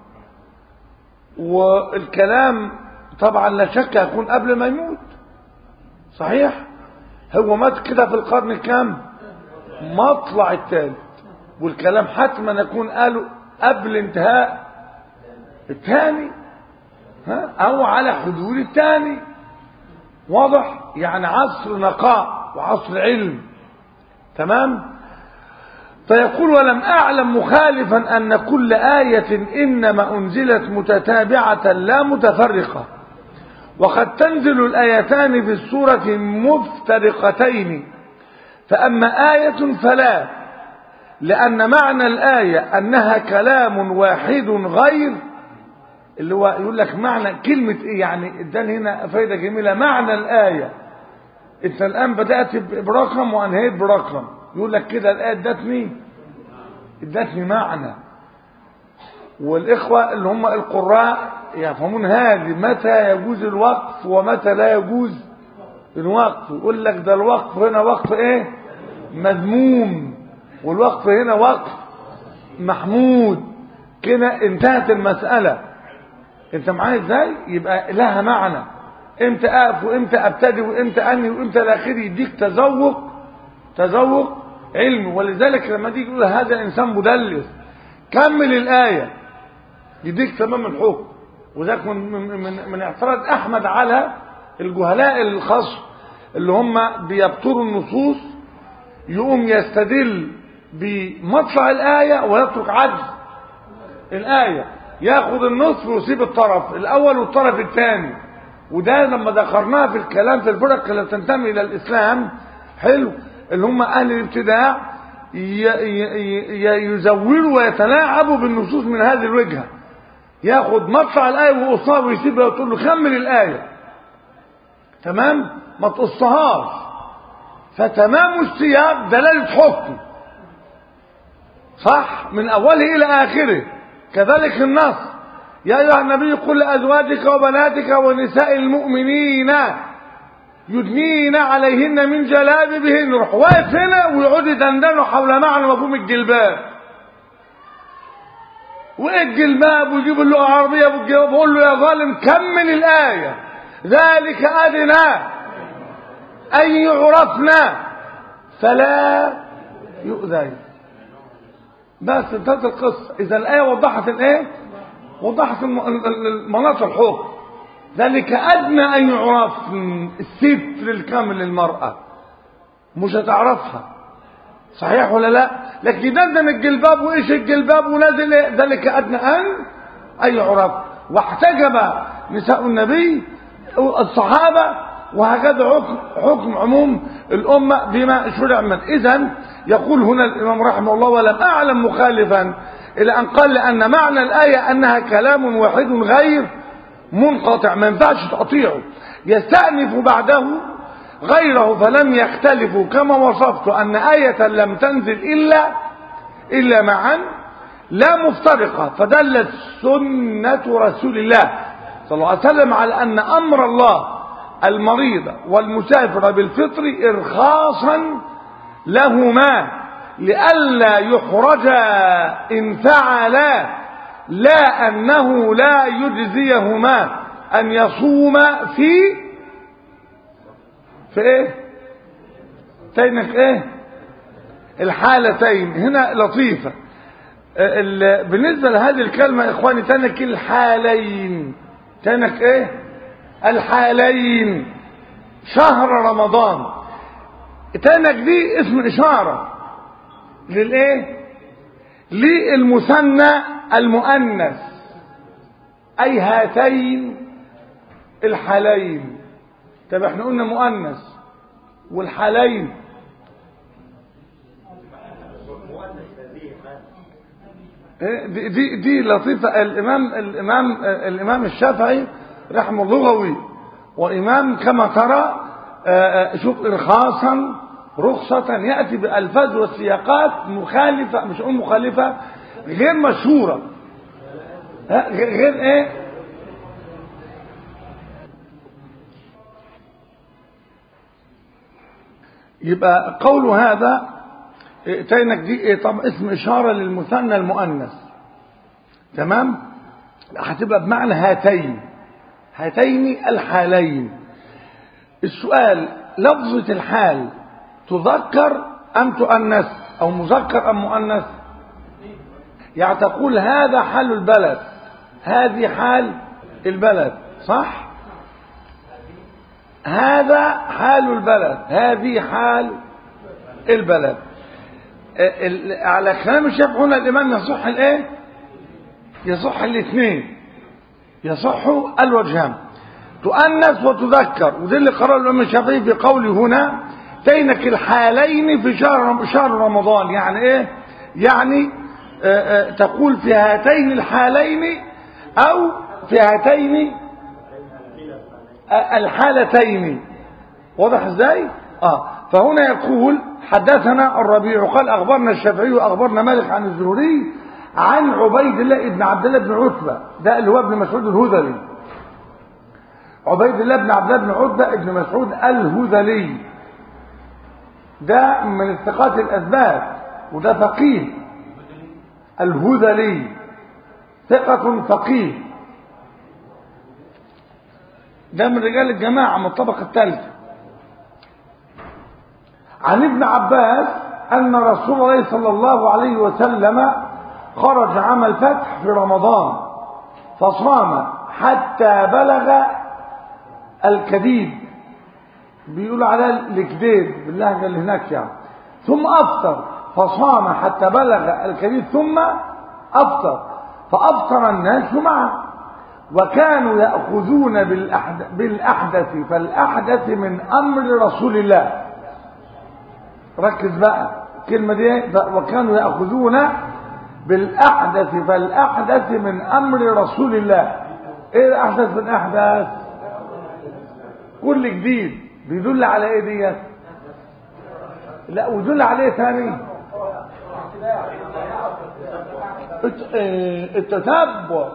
A: والكلام طبعا لا شك يكون قبل ما يموت صحيح هو مات كده في القرن الكام مطلع الثالث والكلام حتما يكون قاله قبل انتهاء الثاني ها او على حدود الثاني واضح يعني عصر نقاء وعصر علم تمام فيقول ولم أعلم مخالفا أن كل آية إنما أنزلت متتابعة لا متفرقة وقد تنزل الآيتان في السورة مفترقتين فأما آية فلا لأن معنى الآية أنها كلام واحد غير اللي هو يقول لك معنى كلمة إيه يعني اداني هنا فايدة جميلة معنى الآية انت الان بدات برقم وانهيت برقم يقول لك كده الايه ادتني ادتني معنى والاخوه اللي هم القراء يفهمون هذه متى يجوز الوقف ومتى لا يجوز الوقف يقول لك ده الوقف هنا وقف ايه مذموم والوقف هنا وقف محمود كده انتهت المساله انت معايا ازاي يبقى لها معنى امتى اقف وامتى ابتدي وامتى انهي وامتى الاخر يديك تذوق تذوق علمي ولذلك لما تيجي تقول هذا انسان مدلس كمل الايه يديك تمام الحكم وذاك من من من, من اعتراض احمد على الجهلاء الخاص اللي هم بيبطروا النصوص يقوم يستدل بمطلع الايه ويترك عجز الايه ياخذ النصف ويسيب الطرف الاول والطرف الثاني وده لما ذكرناه في الكلام في الفرق اللي تنتمي الى الاسلام حلو اللي هم اهل الابتداع يزوروا ويتلاعبوا بالنصوص من هذه الوجهه ياخد مطلع الايه ويقصها ويسيبها وتقول له كمل الايه تمام ما تقصهاش فتمام السياق دلاله حكم صح من اوله الى اخره كذلك النص يا ايها النبي قل لازواجك وبناتك ونساء المؤمنين يدنين عليهن من جلابيبهن يروح واقف هنا ويقعدوا يدندنوا حول معنى مفهوم الجلباب وايه الجلباب ويجيب اللغه العربيه والجواب بقول له يا ظالم كمل الايه ذلك ادنى ان يعرفنا فلا يؤذين بس انتهت القصه اذا الايه وضحت الايه وضحت المناط الحكم ذلك ادنى ان يعرف الستر الكامل للمراه مش هتعرفها صحيح ولا لا لكن يدندن الجلباب وايش الجلباب ونازل ايه ذلك ادنى ان ان يعرف واحتجب نساء النبي الصحابه وهكذا حكم حكم عموم الامه بما شرع من اذا يقول هنا الامام رحمه الله ولم اعلم مخالفا الى ان قال لان معنى الايه انها كلام واحد غير منقطع ما ينفعش تقطيعه يستأنف بعده غيره فلم يختلفوا كما وصفت أن آية لم تنزل إلا إلا معا لا مفترقة فدلت سنة رسول الله صلى الله عليه وسلم على أن أمر الله المريض والمسافر بالفطر إرخاصا لهما لئلا يحرجا إن فعلا لا أنه لا يجزيهما أن يصوم في في إيه تينك إيه الحالتين هنا لطيفة بالنسبة لهذه الكلمة يا إخواني تنك الحالين تنك إيه الحالين شهر رمضان تنك دي اسم إشارة للإيه للمثنى المؤنث أي هاتين الحالين طب احنا قلنا مؤنث والحالين دي دي, دي لطيفة الإمام الإمام الإمام الشافعي رحمه اللغوي وإمام كما ترى شوف إرخاصا رخصة يأتي بألفاظ والسياقات مخالفة مش أقول مخالفة غير مشهورة غير ايه يبقى قول هذا تينك دي ايه طب اسم اشارة للمثنى المؤنث تمام هتبقى بمعنى هاتين هاتين الحالين السؤال لفظة الحال تذكر أم تؤنث أو مذكر أم مؤنث يعني تقول هذا حال البلد هذه حال البلد صح هذا حال البلد هذه حال البلد على كلام الشيخ هنا الإمام يصح الايه يصح الاثنين يصح الوجهان تؤنث وتذكر وده اللي قرأ الإمام الشافعي في قوله هنا تينك الحالين في شهر شهر رمضان يعني ايه يعني آآ آآ تقول في هاتين الحالين او في هاتين الحالتين واضح ازاي اه فهنا يقول حدثنا الربيع قال اخبرنا الشافعي واخبرنا مالك عن الزهري عن عبيد الله ابن عبد الله بن عتبه ده اللي هو ابن مسعود الهذلي عبيد الله بن عبد الله بن عتبه ابن مسعود الهذلي ده من الثقات الاثبات وده فقيه الهذلي ثقة فقيه ده من رجال الجماعة من الطبقة الثالثة عن ابن عباس أن رسول الله صلى الله عليه وسلم خرج عام الفتح في رمضان فصام حتى بلغ الكديد بيقول على الكديد باللهجة اللي هناك يعني ثم أفطر فصام حتى بلغ الكديد ثم أفطر فأفطر الناس معه وكانوا يأخذون بالأحدث, بالأحدث فالأحدث من أمر رسول الله ركز بقى الكلمة دي وكانوا يأخذون بالأحدث فالأحدث من أمر رسول الله إيه الأحدث من أحدث كل جديد بيدل على إيه ديت لا ويدل على إيه ثاني التتبع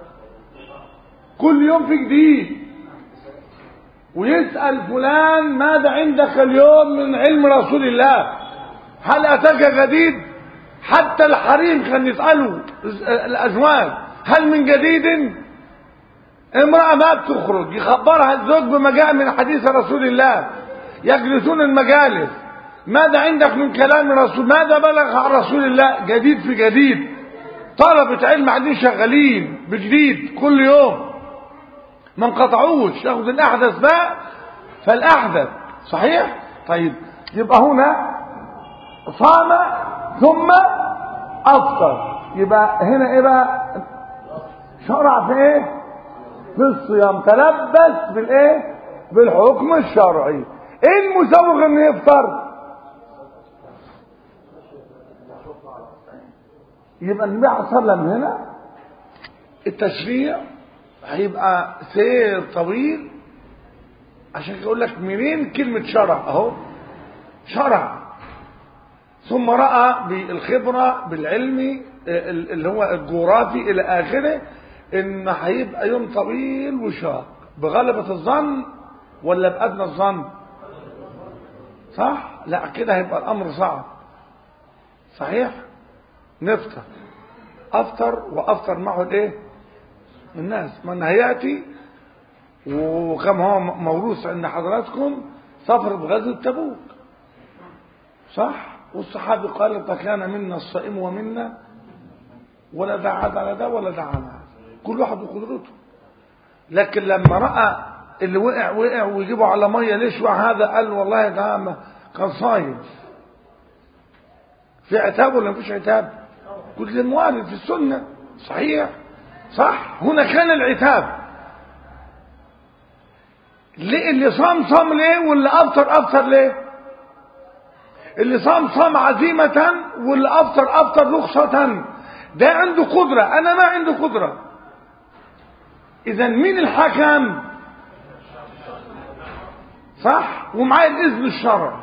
A: كل يوم في جديد ويسأل فلان ماذا عندك اليوم من علم رسول الله هل أتاك جديد حتى الحريم كان يسألوا الأزواج هل من جديد امرأة ما بتخرج يخبرها الزوج بما جاء من حديث رسول الله يجلسون المجالس ماذا عندك من كلام الرسول ماذا بلغ عن رسول الله جديد في جديد طلبة علم قاعدين شغالين بجديد كل يوم ما انقطعوش ياخد الاحدث بقى فالاحدث صحيح طيب يبقى هنا صام ثم افطر يبقى هنا ايه بقى شرع في ايه في الصيام تلبس بالايه بالحكم الشرعي ايه المسوغ انه يفطر يبقى النبي عليه الصلاه والسلام هنا التشريع هيبقى سير طويل عشان يقول لك منين كلمة شرع اهو شرع ثم رأى بالخبرة بالعلم اللي هو الجغرافي إلى آخره إن هيبقى يوم طويل وشاق بغلبة الظن ولا بأدنى الظن صح؟ لا كده هيبقى الأمر صعب صحيح؟ نفطر أفطر وأفطر معه الإيه؟ الناس من هيأتي وكما هو موروث عند حضراتكم سفر بغزوة تبوك صح والصحابي قال فكان منا الصائم ومنا ولا دعا على ده ولا دعا على ده كل واحد بقدرته لكن لما رأى اللي وقع وقع ويجيبه على مية ليش وقع هذا قال والله ده كان صايم في عتاب ولا مفيش عتاب كل موارد في السنة صحيح صح هنا كان العتاب ليه اللي صام صام ليه واللي افطر افطر ليه اللي صام صام عزيمة واللي افطر افطر رخصة ده عنده قدرة انا ما عنده قدرة اذا مين الحكم صح ومعاه الاذن الشرعي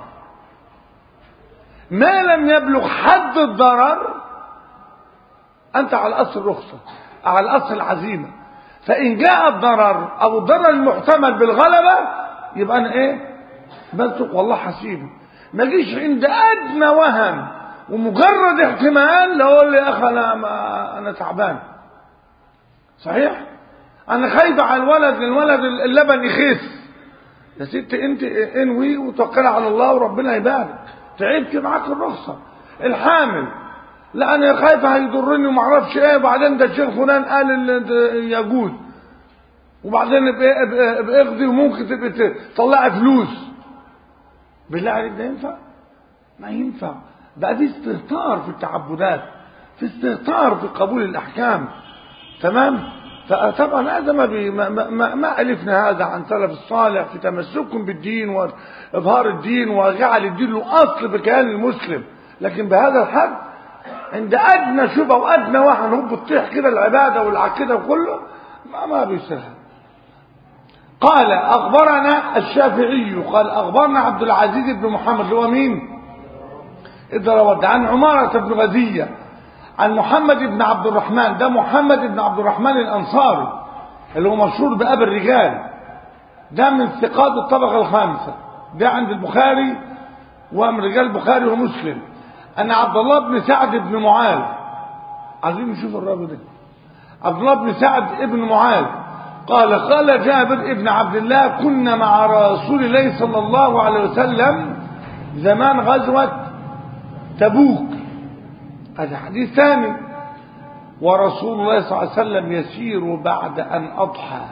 A: ما لم يبلغ حد الضرر انت على اصل الرخصه على اصل العزيمه فان جاء الضرر او الضرر المحتمل بالغلبه يبقى انا ايه بلتق والله حسيبه ما جيش عند ادنى وهم ومجرد احتمال لو اقول لي يا اخي انا ما انا تعبان صحيح انا خايف على الولد الولد اللبن يخس يا ست انت انوي وتوكلي على الله وربنا يبارك تعبت معاك الرخصه الحامل لا انا خايف هيضرني وما اعرفش ايه وبعدين ده الشيخ فلان قال اللي يجوز وبعدين ابقى اخذي وممكن تبقى تطلعي فلوس بالله عليك ده ينفع؟ ما ينفع بقى في استهتار في التعبدات في استهتار في قبول الاحكام تمام؟ فطبعا هذا ما, بي ما, ما, ما ألفنا هذا عن سلف الصالح في تمسكهم بالدين وإظهار الدين وجعل الدين له أصل بكيان المسلم لكن بهذا الحد عند أدنى شبهة وأدنى واحد هو بتطيح كده العبادة والعقيدة وكله ما, ما بيسهل قال أخبرنا الشافعي قال أخبرنا عبد العزيز بن محمد اللي هو مين؟ إذا عن عمارة بن غزية عن محمد بن عبد الرحمن ده محمد بن عبد الرحمن الأنصاري اللي هو مشهور بأبي الرجال ده من ثقات الطبقة الخامسة ده عند البخاري ومن رجال البخاري ومسلم أن عبد الله بن سعد بن معاذ عايزين نشوف الراجل ده عبد الله بن سعد ابن معاذ قال قال جابر ابن عبد الله كنا مع رسول الله صلى الله عليه وسلم زمان غزوة تبوك هذا حديث ثاني ورسول الله صلى الله عليه وسلم يسير بعد أن أضحى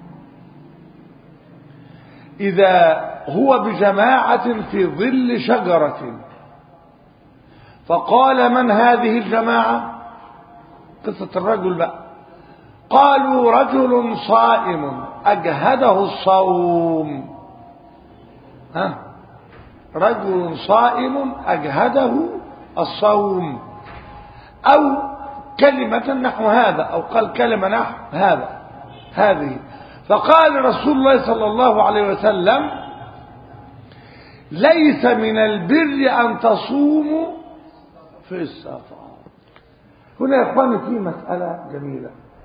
A: إذا هو بجماعة في ظل شجرة فقال من هذه الجماعة قصة الرجل بقى قالوا رجل صائم أجهده الصوم ها رجل صائم أجهده الصوم أو كلمة نحو هذا أو قال كلمة نحو هذا هذه فقال رسول الله صلى الله عليه وسلم ليس من البر أن تصوموا في السفر هنا يا اخواني في مسألة جميلة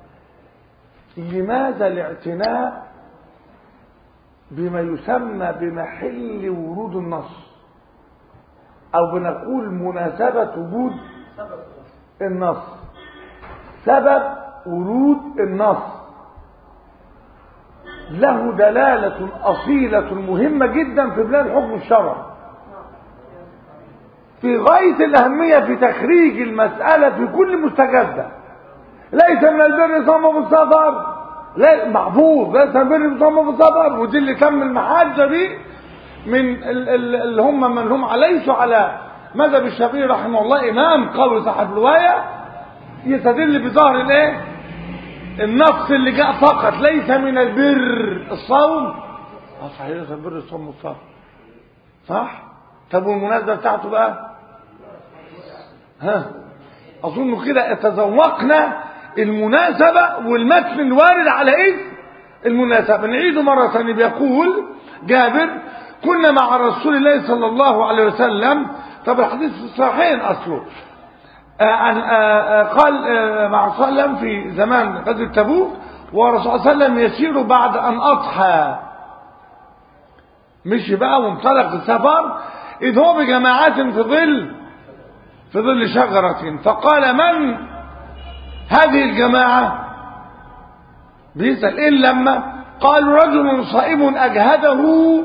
A: لماذا الاعتناء بما يسمى بمحل ورود النص او بنقول مناسبة وجود النص سبب ورود النص له دلالة أصيلة مهمة جدا في بلاد الحكم الشرعي في غاية الأهمية في تخريج المسألة في كل مستجدة ليس من البر صوم في السفر لا محفوظ ليس من البر صوم في السفر ودي اللي تم المحاجة دي من ال- ال- اللي هم من هم ليسوا على مذهب الشافعي رحمه الله إمام قول صاحب رواية يستدل بظهر الايه النص اللي جاء فقط ليس من البر الصوم اه صحيح ليس البر الصوم والصبر صح طب والمناسبة بتاعته بقى ها اظن كده تذوقنا المناسبة والمتن الوارد على ايه المناسبة نعيده مرة ثانية بيقول جابر كنا مع رسول الله صلى الله عليه وسلم طب الحديث في الصحيحين اصله آه عن آه آه قال آه مع صلى الله عليه وسلم في زمان غزوة تبوك ورسول الله صلى الله عليه وسلم يسير بعد ان اضحى مشي بقى وانطلق السفر إذ هو بجماعات في ظل في ظل شجرة فقال من هذه الجماعة بيسأل إيه لما قال رجل صائم أجهده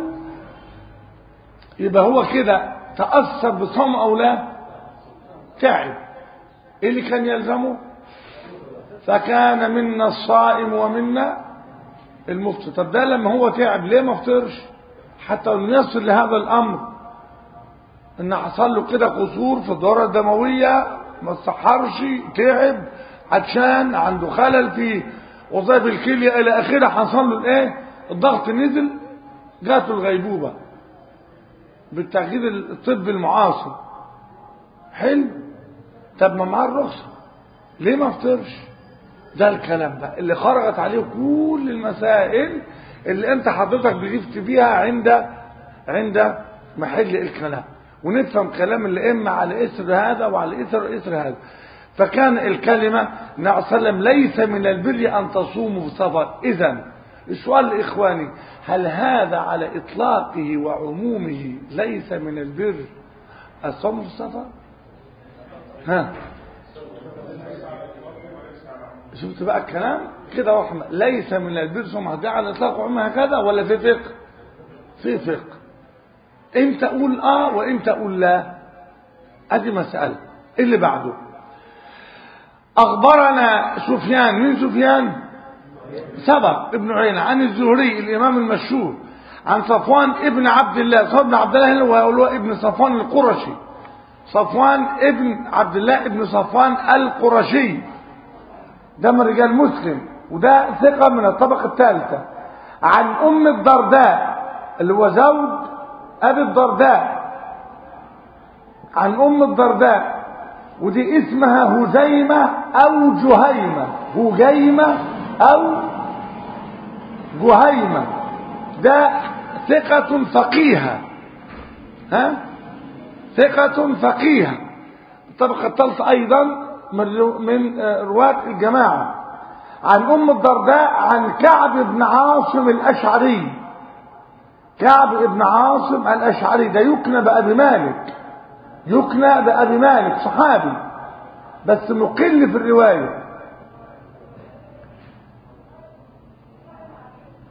A: يبقى هو كده تأثر بصوم أو لا تعب إيه اللي كان يلزمه فكان منا الصائم ومنا المفطر طب ده لما هو تعب ليه ما فطرش حتى انه يصل لهذا الامر ان حصل له كده قصور في الدوره الدمويه ما استحرش تعب عطشان عنده خلل في وظائف الكليه الى اخره حصل له الايه الضغط نزل جاته الغيبوبه بالتأكيد الطب المعاصر حلو طب ما معاه الرخصه ليه ما فطرش ده الكلام بقى اللي خرجت عليه كل المسائل اللي انت حضرتك بجفت بيها عند عند محل الكلام ونفهم كلام الائمه على اثر هذا وعلى اثر اثر هذا فكان الكلمه النبي صلى الله عليه وسلم ليس من البر ان تصوموا في سفر اذا السؤال لاخواني هل هذا على اطلاقه وعمومه ليس من البر الصوم في السفر ها شفت بقى الكلام كده رحمة ليس من البر ثم ده على الاطلاق وعمها هكذا ولا في فقه في فقه امتى اقول اه وامتى اقول لا ادي مسألة اللي بعده اخبرنا سفيان من سفيان سبق ابن عيينة عن الزهري الامام المشهور عن صفوان ابن عبد الله صفوان ابن عبد الله وهو ابن صفوان القرشي صفوان ابن عبد الله ابن صفوان القرشي ده من رجال مسلم وده ثقة من الطبقة الثالثة عن أم الدرداء اللي هو زوج أبي الدرداء عن أم الدرداء ودي اسمها هزيمة أو جهيمة هجيمة أو جهيمة ده ثقة فقيهة ها ثقة فقيهة الطبقة الثالثة أيضا من من رواة الجماعة عن أم الدرداء عن كعب بن عاصم الأشعري كعب بن عاصم الأشعري ده يكنى بأبي مالك يكنى بأبي مالك صحابي بس مقل في الرواية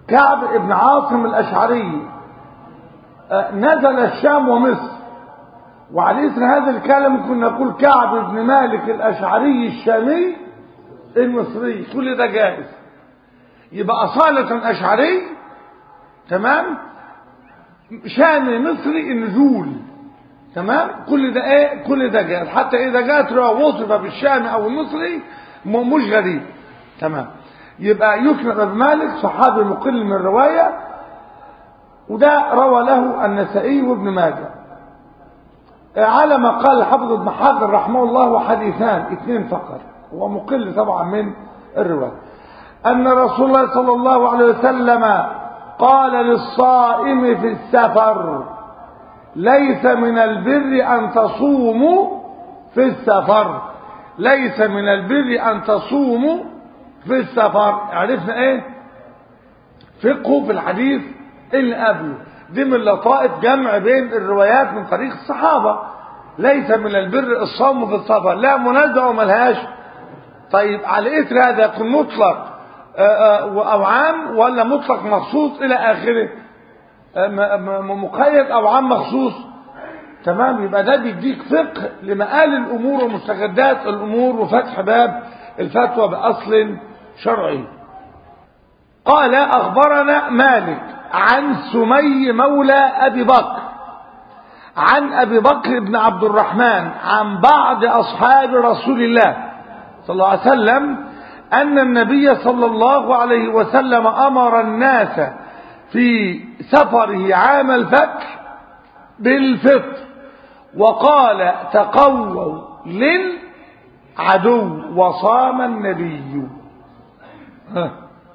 A: كعب بن عاصم الأشعري آه، نزل الشام ومصر وعلى إثر هذا الكلام كنا نقول كعب بن مالك الأشعري الشامي المصري كل ده جائز يبقى أصالة أشعري تمام شامي مصري النزول تمام كل ده ايه كل ده جائز حتى اذا جاءت وصف بالشامي او المصري م- مش غريب تمام يبقى يكنى بن مالك صحابي مقل من الروايه وده روى له النسائي وابن ماجه على ما قال الحافظ ابن حجر رحمه الله وحديثان اثنين فقط هو مقل طبعا من الروايه ان رسول الله صلى الله عليه وسلم قال للصائم في السفر ليس من البر ان تصوموا في السفر ليس من البر ان تصوموا في السفر عرفنا ايه فقه في الحديث اللي قبله دي من لطائف جمع بين الروايات من طريق الصحابة ليس من البر الصوم في السفر لا منازع وملهاش طيب على اثر هذا يكون مطلق آه، آه، او عام ولا مطلق مخصوص الى اخره آه، م- م- مقيد او عام مخصوص تمام يبقى ده بيديك فقه لمآل الامور ومستجدات الامور وفتح باب الفتوى باصل شرعي قال اخبرنا مالك عن سمي مولى ابي بكر عن ابي بكر بن عبد الرحمن عن بعض اصحاب رسول الله صلى الله عليه وسلم ان النبي صلى الله عليه وسلم امر الناس في سفره عام الفتح بالفطر وقال تقووا للعدو وصام النبي ها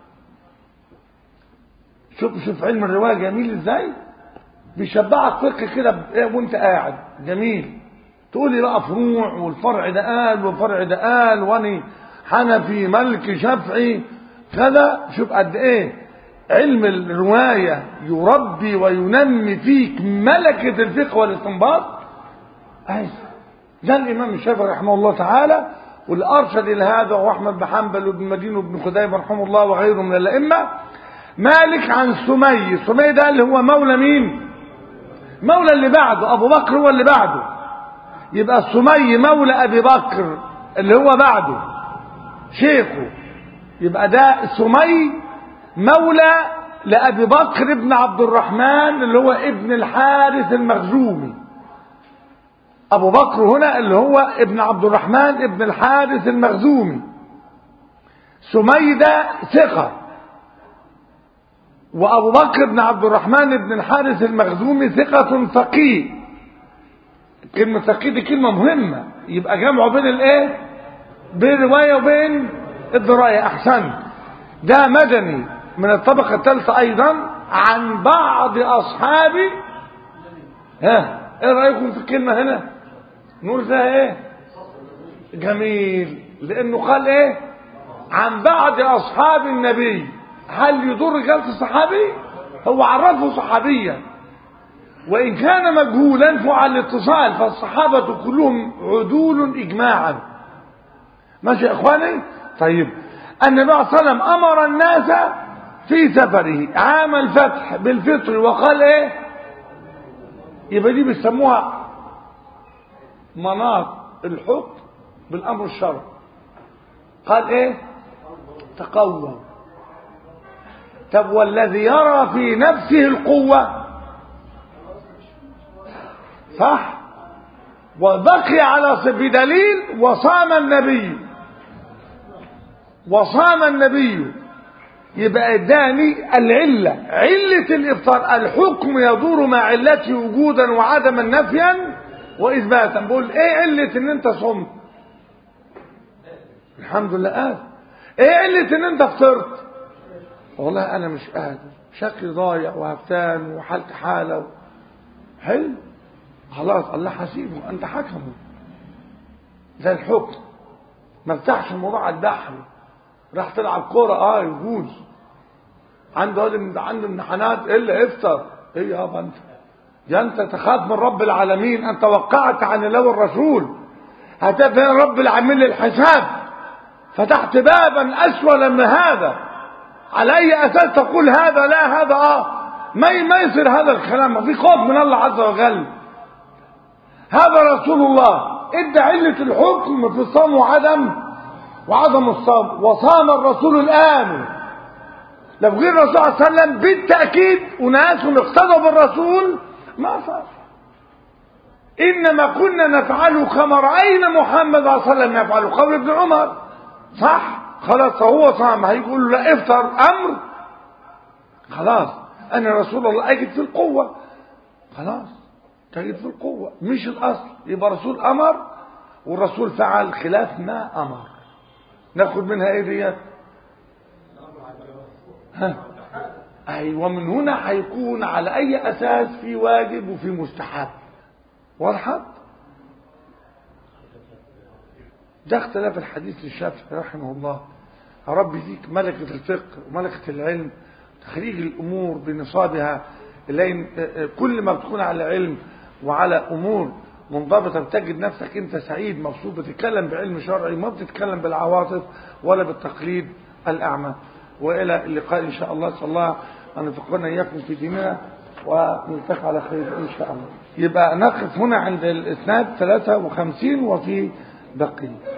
A: شوف شوف علم الرواية جميل ازاي بيشبعك فقه كده ب- وانت قاعد جميل تقول لي بقى فروع والفرع ده قال والفرع ده قال واني حنفي ملكي شافعي كذا شوف قد ايه علم الرواية يربي وينمي فيك ملكة الفقه والاستنباط أي ده الإمام الشافعي رحمه الله تعالى واللي أرشد إلى هذا هو أحمد بن حنبل وابن مدين وابن خزيمة رحمه الله وغيره من الأئمة مالك عن سمي سمي ده اللي هو مولى مين مولى اللي بعده أبو بكر هو اللي بعده يبقى سمي مولى أبي بكر اللي هو بعده شيخه يبقى ده سمي مولى لأبي بكر بن عبد الرحمن اللي هو ابن الحارث المخزومي أبو بكر هنا اللي هو ابن عبد الرحمن ابن الحارث المخزومي سمي ده ثقة وأبو بكر بن عبد الرحمن بن الحارث المخزومي ثقة فقيه كلمة فقيه دي كلمة مهمة يبقى جمعه بين الايه بين الرواية وبين الدراية أحسن ده مدني من الطبقة الثالثة أيضا عن بعض أصحاب ها ايه رأيكم في الكلمة هنا نقول فيها ايه جميل لأنه قال ايه عن بعض أصحاب النبي هل يضر جلس الصحابي هو عرفه صحابيا وإن كان مجهولا فعل الاتصال فالصحابة كلهم عدول إجماعا ماشي يا إخواني طيب النبي صلى الله عليه وسلم أمر الناس في سفره عام الفتح بالفطر وقال إيه يبقى دي بيسموها مناط الحكم بالأمر الشرعي قال إيه تقوى طب والذي يرى في نفسه القوة صح وبقي على بدليل وصام النبي وصام النبي يبقى اداني العلة علة الإفطار الحكم يدور مع علته وجودا وعدما نفيا وإثباتا بقول ايه علة ان انت صمت الحمد لله قال ايه علة ان انت فطرت والله انا مش قادر شكلي ضايع وهفتان وحالتي حالة حلو خلاص الله حسيبه انت حكمه ده الحكم ما فتحش الموضوع على البحر راح تلعب كوره اه يجوز عنده عنده عنده امتحانات الا افطر ايه يابا انت يا انت تخاف من رب العالمين انت وقعت عن الله والرسول هتبقى رب العالمين للحساب فتحت بابا اسود من هذا على اي اساس تقول هذا لا هذا اه ما ما يصير هذا الكلام ما في خوف من الله عز وجل هذا رسول الله ادى علة الحكم في الصوم وعدم وعدم الصوم وصام الرسول الآن لو غير الرسول صلى الله عليه وسلم بالتأكيد أناس اقتدوا بالرسول ما صار إنما كنا نفعله كما رأينا محمد صلى الله عليه وسلم يفعله قول ابن عمر صح خلاص هو صام هيقول له لا افطر أمر خلاص أنا رسول الله أجد في القوة خلاص تجد في القوة مش الأصل يبقى رسول أمر والرسول فعل خلاف ما أمر ناخد منها ايه ديت ها ايوه من هنا هيكون على اي اساس في واجب وفي مستحب وضحت ده اختلاف الحديث للشافعي رحمه الله يا رب يديك ملكة الفقه وملكة العلم تخريج الأمور بنصابها لأن كل ما بتكون على علم وعلى أمور منضبطة بتجد نفسك أنت سعيد مبسوط بتتكلم بعلم شرعي ما بتتكلم بالعواطف ولا بالتقليد الأعمى وإلى اللقاء إن شاء الله صلى الله أن يفقنا إياكم في ديننا ونلتقي على خير إن شاء الله يبقى نقف هنا عند الإسناد 53 وفي بقية